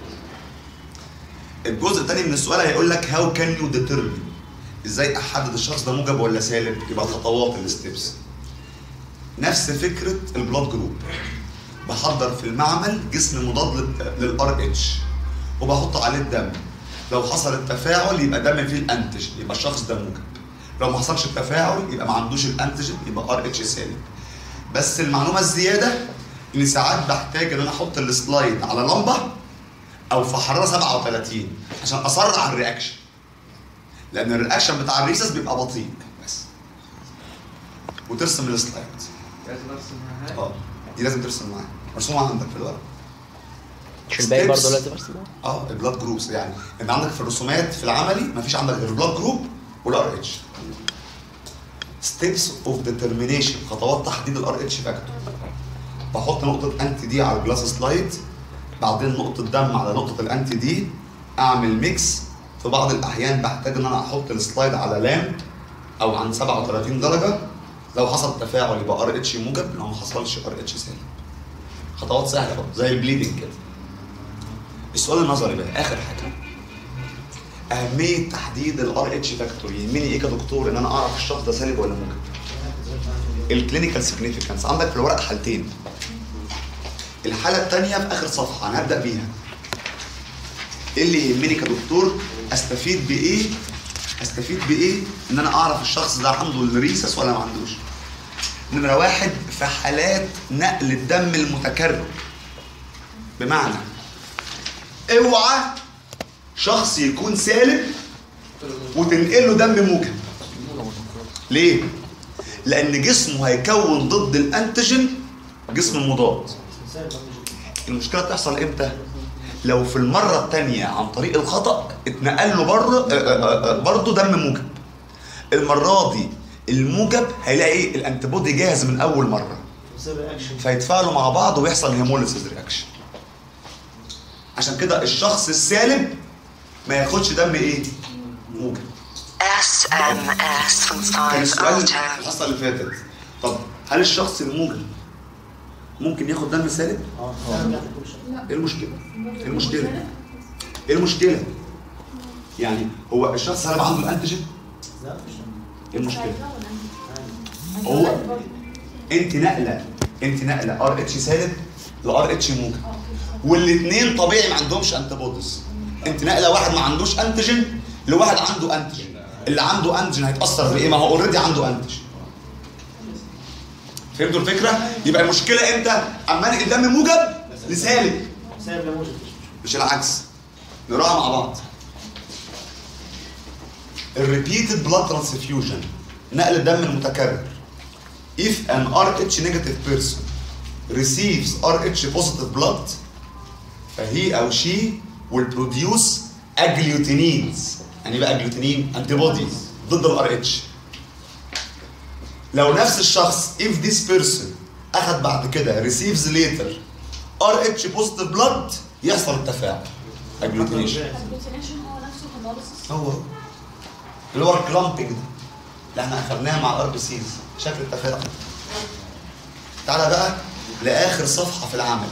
الجزء الثاني من السؤال هيقول لك how can you determine ازاي احدد الشخص ده موجب ولا سالب يبقى الخطوات الستبس نفس فكره البلاد جروب بحضر في المعمل جسم مضاد للار اتش وبحط عليه الدم لو حصل التفاعل يبقى دم فيه الانتيجين يبقى الشخص ده موجب لو ما حصلش التفاعل يبقى ما عندوش الانتيجين يبقى ار اتش سالب بس المعلومه الزياده ان ساعات بحتاج ان انا احط السلايد على لمبه او في حراره 37 عشان اسرع الرياكشن لان الرياكشن بتاع الريسس بيبقى بطيء بس وترسم السلايد لازم ارسمها هاي اه دي لازم ترسم معاها مرسومه عندك في الورق مش الباقي برضه Steps. لازم ارسمها اه البلاد جروبس يعني انت عندك في الرسومات في العملي مفيش عندك غير البلاد جروب والار اتش ستيبس اوف ديترمينيشن خطوات تحديد الار اتش فاكتور بحط نقطه انتي دي على الجلاس سلايد بعدين نقطه دم على نقطه الانتي دي اعمل ميكس في بعض الاحيان بحتاج ان انا احط السلايد على لامب او عن 37 درجه لو حصل تفاعل يبقى ار اتش موجب لو ما حصلش ار اتش سالب خطوات سهله برضه زي البليدنج كده السؤال النظري بقى اخر حاجه اهميه تحديد الار اتش فاكتور يهمني ايه كدكتور ان انا اعرف الشخص ده سالب ولا موجب الكلينيكال سيجنيفيكانس عندك في الورق حالتين الحاله الثانيه في اخر صفحه انا هبدا بيها ايه اللي يهمني كدكتور استفيد بايه استفيد بايه ان انا اعرف الشخص ده عنده الريسس ولا ما عندوش نمره واحد في حالات نقل الدم المتكرر بمعنى اوعى شخص يكون سالب وتنقل له دم موجب ليه لان جسمه هيكون ضد الانتيجين جسم مضاد المشكله بتحصل امتى لو في المره الثانيه عن طريق الخطا اتنقل له بره برضه دم موجب المره دي الموجب هيلاقي الانتيبودي جاهز من اول مره فيتفاعلوا مع بعض ويحصل هيموليسيس رياكشن عشان كده الشخص السالب ما ياخدش دم ايه موجب SMS from كان 5 السؤال Alto. الحصه اللي فاتت طب هل الشخص الموجب ممكن ياخد دم سالب ايه المشكله ايه المشكله ايه المشكله يعني هو الشخص السالب عنده الانتيجين ايه المشكله هو انت نقله انت نقله ار اتش سالب لار اتش موجب والاثنين طبيعي ما عندهمش انتي بوديز انت نقله واحد ما عندوش انتيجين لواحد عنده انتيجين اللي عنده انتيجين هيتاثر بايه ما هو اوريدي عنده انتيجين فهمتوا الفكره يبقى المشكله امتى اما انقل دم موجب لسالب سالب لا موجب مش العكس نقراها مع بعض الريبيتد بلاد ترانسفيوجن نقل الدم المتكرر if an RH negative person receives RH positive blood فهي او she will produce agglutinin يعني إيه بقى agglutinin antibodies ضد ال RH لو نفس الشخص if this person اخذ بعد كده receives later RH positive blood يحصل التفاعل agglutination الجلوتينيشن هو نفسه هيموليسيس هو اللي هو الكلامبنج ده اللي احنا اخذناه مع الار بي سيز شكل التفاعل تعالى بقى لاخر صفحه في العمل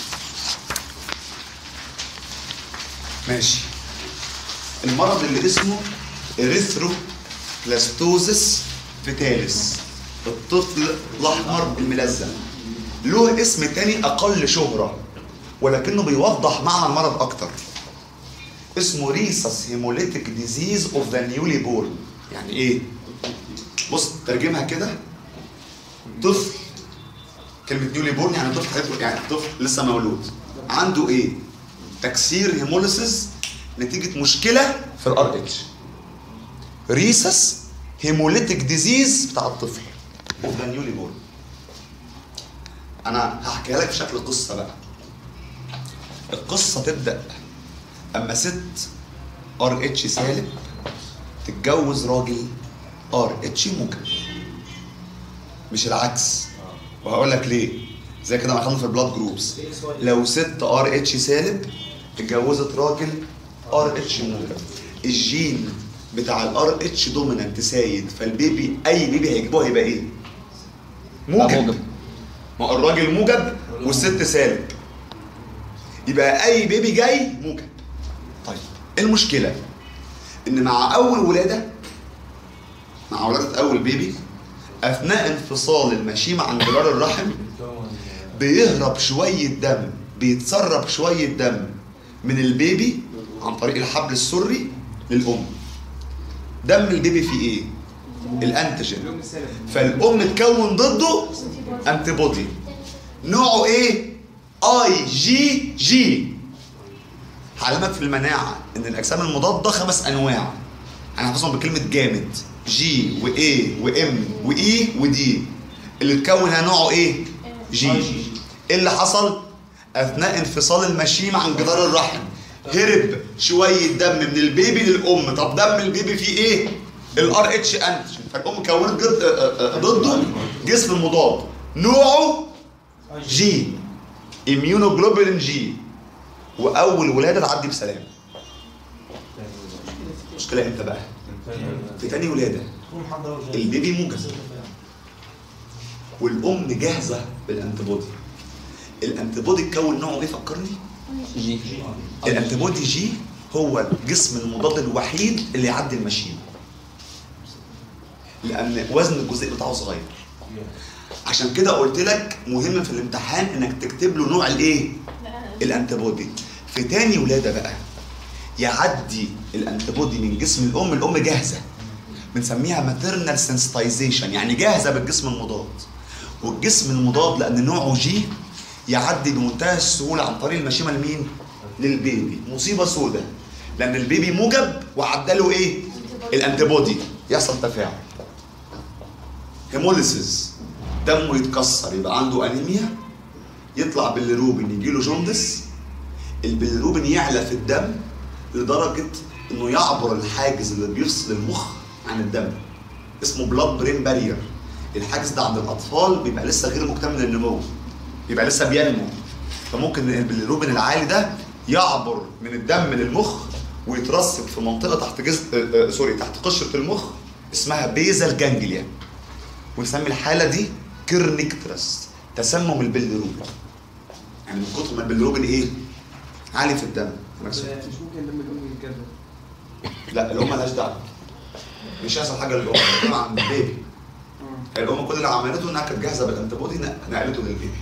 ماشي المرض اللي اسمه اريثروبلاستوزس فيتاليس الطفل الاحمر الملزم له اسم تاني اقل شهره ولكنه بيوضح معنى المرض اكتر اسمه ريسس هيموليتيك ديزيز اوف ذا نيولي بورن يعني ايه بص ترجمها كده طفل كلمة نيولي بورن يعني طفل حياته يعني طفل لسه مولود عنده ايه؟ تكسير هيموليسيس نتيجة مشكلة في الار اتش ريسس هيموليتيك ديزيز بتاع الطفل اوف ذا نيولي بورن انا هحكيها لك في شكل قصة بقى القصة تبدأ اما ست ار اتش سالب تتجوز راجل ار اتش موجب مش العكس وهقول لك ليه زي كده ما اخدنا في البلاد جروبس لو ست ار اتش سالب اتجوزت راجل ار اتش موجب الجين بتاع الار اتش دومينانت سايد فالبيبي اي بيبي هيجيبوه هيبقى ايه؟ موجب موجب. ما هو الراجل موجب والست سالب يبقى اي بيبي جاي موجب طيب إيه المشكله ان مع اول ولاده مع ولاده اول بيبي اثناء انفصال المشيمه عن جدار الرحم بيهرب شويه دم بيتسرب شويه دم من البيبي عن طريق الحبل السري للام دم البيبي فيه ايه الانتيجين فالام تكون ضده انتي بودي نوعه ايه اي جي جي علامات في المناعه ان الاجسام المضاده خمس انواع هنحفظهم بكلمه جامد جي واي وام واي ودي اللي اتكون نوعه ايه جي ايه اللي حصل اثناء انفصال المشيمه عن جدار الرحم هرب شويه دم من البيبي للام طب دم البيبي فيه ايه الار اتش انتيجين فالام كونت ضد- آه، آه، ضده جسم مضاد نوعه جي اميونوجلوبولين جي واول ولاده تعدي بسلام المشكله امتى بقى في تاني ولاده تكون محضره وجاهزة. البيبي موجب والام جاهزه بالانتيبودي الانتيبودي اتكون نوعه ايه فكرني جي الانتيبودي جي هو الجسم المضاد الوحيد اللي يعدي المشيمه لان وزن الجزيء بتاعه صغير عشان كده قلت لك مهم في الامتحان انك تكتب له نوع الايه الانتيبودي في تاني ولاده بقى يعدي الانتيبودي من جسم الام الام جاهزه بنسميها ماتيرنال سنسيتايزيشن يعني جاهزه بالجسم المضاد والجسم المضاد لان نوعه جي يعدي بمنتهى السهوله عن طريق المشيمه لمين؟ للبيبي مصيبه سوداء لان البيبي موجب وعدى له ايه؟ الانتيبودي يحصل تفاعل هيموليسيس دمه يتكسر يبقى عنده انيميا يطلع بالروبين يجي له جوندس البيلروبين يعلى في الدم لدرجه انه يعبر الحاجز اللي بيفصل المخ عن الدم اسمه بلاد برين بارير الحاجز ده عند الاطفال بيبقى لسه غير مكتمل النمو بيبقى لسه بينمو فممكن البيلروبين العالي ده يعبر من الدم للمخ ويترسب في منطقه تحت جزء آه، آه، سوري تحت قشره المخ اسمها بيزل جانجليا ونسمي الحاله دي كيرنيكترس تسمم البيلروبين يعني من كتر ما البيلروبين ايه عالي في الدم مش ممكن دم الام يتجدد لا الام مالهاش دعوه مش هيحصل حاجه للام الام عند البيبي هي الام كل اللي عملته انها كانت جاهزه بالانتيبودي نق- نقلته للبيبي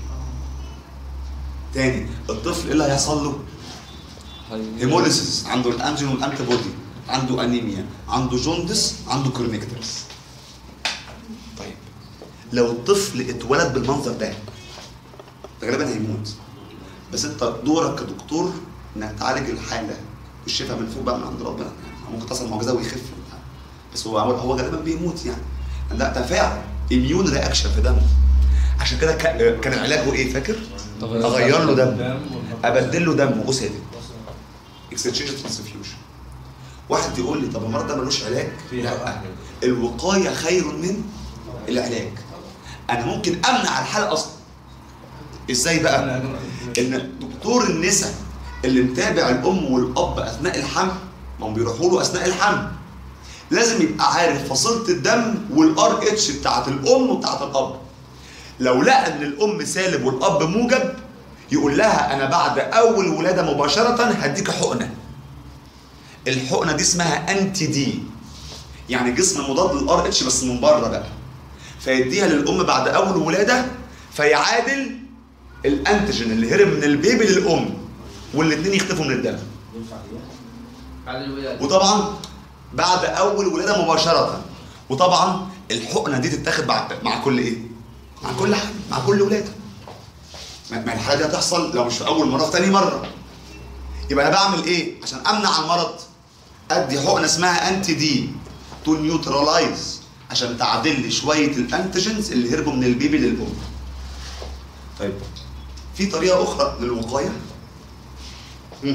تاني الطفل ايه اللي هيحصل له؟ هيموليسيس عنده الانجين والانتي بودي عنده انيميا عنده جوندس عنده كورنيكترس طيب لو الطفل اتولد بالمنظر ده ده غالبا هيموت بس انت دورك كدكتور انك تعالج الحاله والشفاء من فوق بقى من عند ربنا يعني ممكن تحصل معجزه ويخف بس هو هو غالبا بيموت يعني ده تفاعل اميون رياكشن في دمه عشان كده كان كان علاجه ايه فاكر؟ اغير له دم ابدل له دم اسيدك اكستشينج ترانسفيوجن واحد يقول لي طب المرض ده ملوش علاج لا الوقايه خير من العلاج انا ممكن امنع الحاله اصلا ازاي بقى ان دكتور النساء اللي متابع الام والاب اثناء الحمل ما هم بيروحوا له اثناء الحمل لازم يبقى عارف فصيله الدم والار اتش بتاعت الام وبتاعت الاب لو لقى ان الام سالب والاب موجب يقول لها انا بعد اول ولاده مباشره هديك حقنه الحقنه دي اسمها انتي دي يعني جسم مضاد للار اتش بس من بره بقى فيديها للام بعد اول ولاده فيعادل الانتيجين اللي هرب من البيبي للام والاثنين يختفوا من الدم بعد الولاده وطبعا بعد اول ولاده مباشره وطبعا الحقنه دي تتاخد مع مع كل ايه؟ مع كل حاجه مع كل ولاده ما ما الحاله دي هتحصل لو مش في اول مره في تاني مره يبقى انا بعمل ايه عشان امنع المرض ادي حقنه اسمها انتي دي تو نيوترلايز عشان تعدل لي شويه الانتيجنز اللي هربوا من البيبي للام طيب في طريقه اخرى للوقايه مم.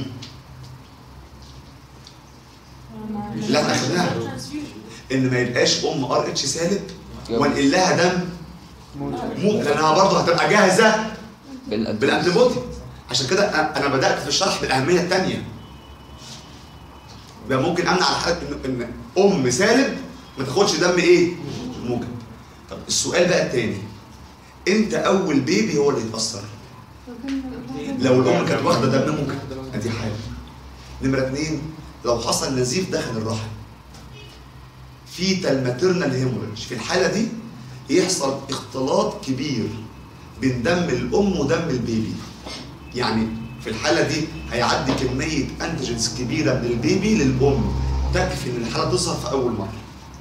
لا، احنا خدناها. ان ما يبقاش ام ار اتش سالب وانقل لها دم مو لانها برضه هتبقى جاهزه بالانتيبودي عشان كده أ- انا بدات في الشرح بالاهميه الثانيه يبقى ممكن امنع الحالات ان ان ام سالب ما تاخدش دم ايه؟ موجب طب السؤال بقى الثاني امتى اول بيبي هو اللي يتاثر؟ لو الام كانت واخده دم موجب ادي حاجه نمره اثنين لو حصل نزيف داخل الرحم فيتال ماتيرنال هيموريدج في الحاله دي يحصل اختلاط كبير بين دم الام ودم البيبي يعني في الحاله دي هيعدي كميه انتيجنز كبيره من البيبي للام تكفي ان الحاله تظهر في اول مره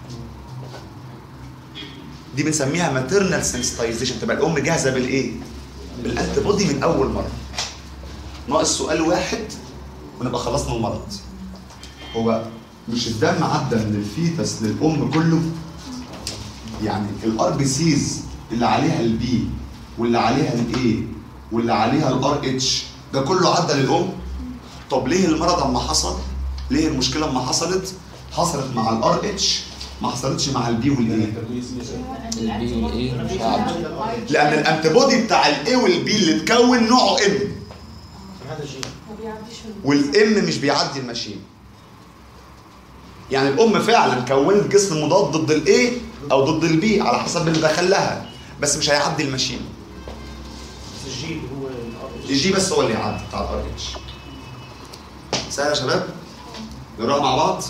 دي بنسميها ماتيرنال سنسيتايزيشن تبقى الام جاهزه بالايه بالانتي بودي من اول مره ناقص سؤال واحد ونبقى خلصنا المرض هو مش الدم عدى من الفيتس للام كله يعني الار بي سيز اللي عليها البي واللي عليها الاي واللي عليها الار اتش ده كله عدى للام طب ليه المرض اما حصل ليه المشكله اما حصلت حصلت مع الار اتش ما حصلتش مع البي والاي البي ايه صعب لان الانتيبودي بتاع الاي والبي اللي اتكون نوعه ام هذا الشيء ما بيعديش من والام مش بيعدي الماشين يعني الام فعلا كونت جسم مضاد ضد الاي او ضد البي على حسب اللي دخلها بس مش هيعدي الماشين بس الجي هو الار الجي بس هو اللي يعدي بتاع الار اتش سهل يا شباب نروح مع بعض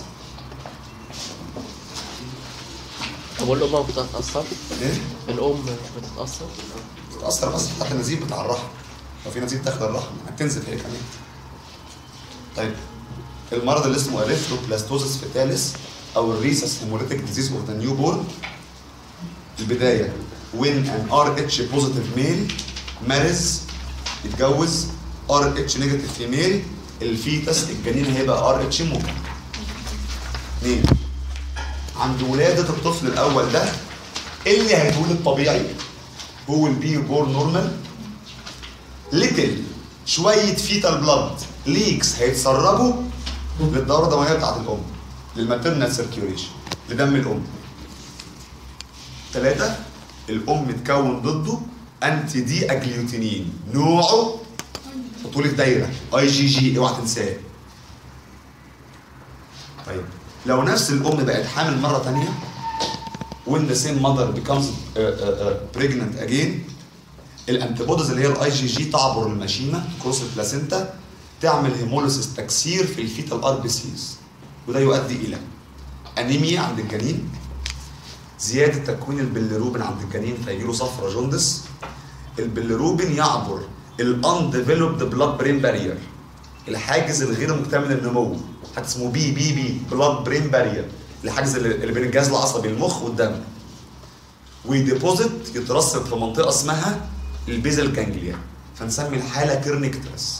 طب والام بتتأثر ايه الام بتتأثر بتتاثر بس تحت النزيف بتاع الرحم لو في نزيف داخل الرحم هتنزل هي كمان طيب المرض اللي اسمه اريثروبلاستوزس فيتاليس او الريسس هيموليتيك ديزيز اوف ذا نيو بورن البدايه when an RH positive male marries يتجوز RH negative female الفيتس الجنين هيبقى RH موجب اثنين عند ولادة الطفل الأول ده اللي هيتولد طبيعي هو البي بور نورمال ليتل شوية فيتال بلاد ليكس هيتسربوا للدورة الدموية بتاعت الأم للماتيرنال سيركيوليشن لدم الأم ثلاثة الأم تكون ضده أنتي دي أجليوتينين نوعه حطوا لي في دايرة أي جي جي اوعى تنساه طيب لو نفس الأم بقت حامل مرة تانية when the same mother becomes uh, uh, uh, pregnant again الانتيبوديز اللي هي الاي جي جي تعبر المشيمه كروس البلاسينتا تعمل هيموليسيس تكسير في الفيتال ار بي سيز وده يؤدي الى انيميا عند الجنين زياده تكوين البليروبين عند الجنين فيجيله صفرة جوندس البليروبين يعبر الان ديفلوبد بلاد برين بارير الحاجز الغير مكتمل النمو حاجه اسمه بي بي بي بلاد برين بارير الحاجز اللي اللي بين الجهاز العصبي المخ والدم ويديبوزيت يترسب في منطقه اسمها البيزل جانجليا فنسمي الحاله كيرنيكترس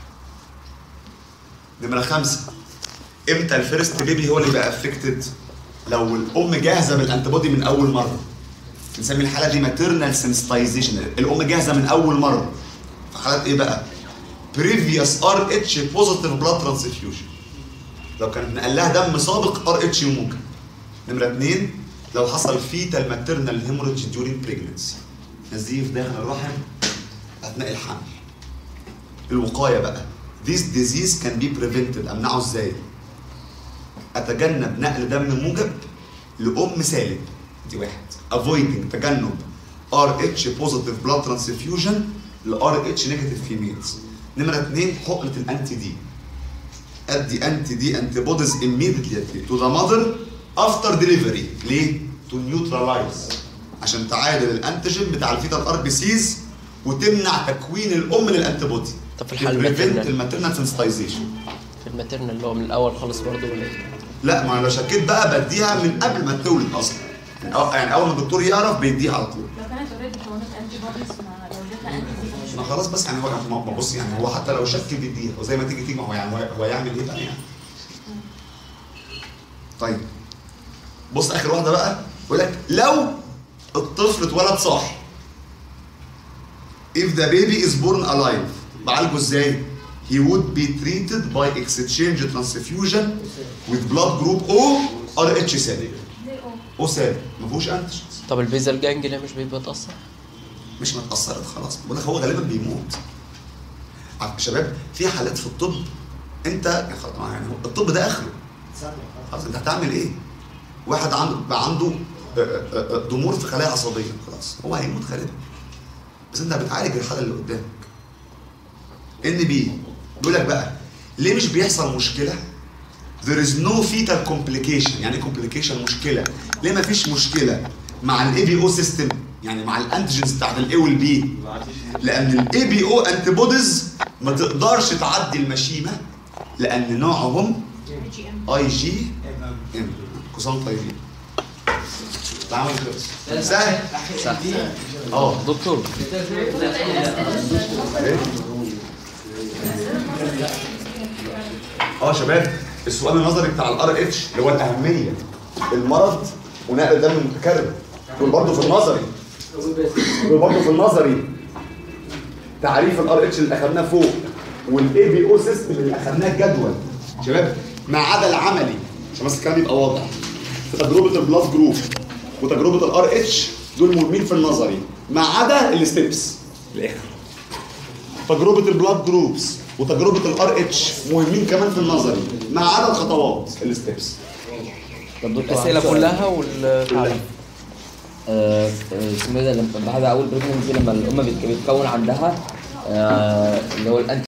نمره خمسه امتى الفيرست بيبي هو اللي بقى افكتد لو الام جاهزه بالانتيبودي من اول مره نسمي الحاله دي ماتيرنال سنسيتايزيشن الام جاهزه من اول مره في حالات ايه بقى بريفيوس ار اتش بوزيتيف بلاد ترانسفيوجن لو كان نقل لها دم سابق ار اتش ممكن نمره اثنين لو حصل فيتال ماتيرنال هيموريدج ديورينج بريجنسي نزيف داخل الرحم اثناء الحمل الوقايه بقى This disease can be prevented امنعه ازاي؟ اتجنب نقل دم موجب لام سالب دي واحد avoiding تجنب RH positive blood transfusion ل RH negative females نمرة اثنين حقنة الانتي دي ادي انتي دي انتي بوديز immediately to the mother after delivery ليه؟ to neutralize عشان تعادل الانتيجين بتاع الفيتال ار بي سيز وتمنع تكوين الام للانتي بودي طب في الحالة بريفنت الماتيرنال الماتيرنال سنسيتايزيشن في الماتيرنال اللي هو من الاول خالص برضه ولا إيه؟ لا ما انا لو شكيت بقى بديها من قبل ما تولد اصلا يعني أو- يعني اول ما الدكتور يعرف بيديها على طول لو كانت اوريدي كونت انتي بوديز ما لو اديتها انتي بوديز ما خلاص بس يعني هو ما ما بص يعني هو حتى لو شك بيديها وزي ما تيجي تيجي ما هو يعني هو- هو يعمل ايه بقى يعني طيب بص اخر واحده بقى يقول لك لو الطفل اتولد صاحي if the baby is born alive بعالجه ازاي؟ he would be treated by exchange transfusion with blood group O RH cell ليه او O cell ما فيهوش انتيجنز طب البيزل جانجليا مش بيبقى اتأثر؟ مش متأثرت خلاص بقول لك هو غالبا بيموت عارف يا شباب في حالات في الطب انت يعني خلاص يعني هو الطب ده اخره خلاص انت هتعمل ايه؟ واحد عنده بقى عنده آه، آه، آه، ضمور في خلايا عصبيه خلاص هو هيموت غالبا بس انت بتعالج الحاله اللي قدامك ان بي بيقول لك بقى ليه مش بيحصل مشكله؟ there is no fetal complication يعني ايه complication مشكله ليه ما فيش مشكله مع الاي بي او سيستم يعني مع الانتيجنز بتاعت الاي والبي لان الاي بي او انتي بوديز ما تقدرش تعدي المشيمه لان نوعهم اي جي ام اي جي ام كوسان طيبين تعامل خلص سهل اه دكتور إيه؟ اه يا شباب السؤال النظري بتاع الار اتش اللي هو الاهميه المرض ونقل الدم المتكرر دول برضه في النظري دول برضه في النظري تعريف الار اتش اللي اخدناه فوق والاي بي او سيستم اللي اخدناه الجدول شباب ما عدا العملي عشان بس الكلام يبقى واضح في تجربه البلاد جروب وتجربه الار اتش دول مهمين في النظري ما عدا الستبس الاخر تجربه البلاد جروبس وتجربه الار اتش مهمين كمان في النظري ما عدا الخطوات الستبس طب دكتور الاسئله عندي سؤال. كلها والتعريف آه، آه، اسمه ايه ده لما بعد اول بريجننسي لما الام بتك- بتكون عندها آه، اللي هو الانتي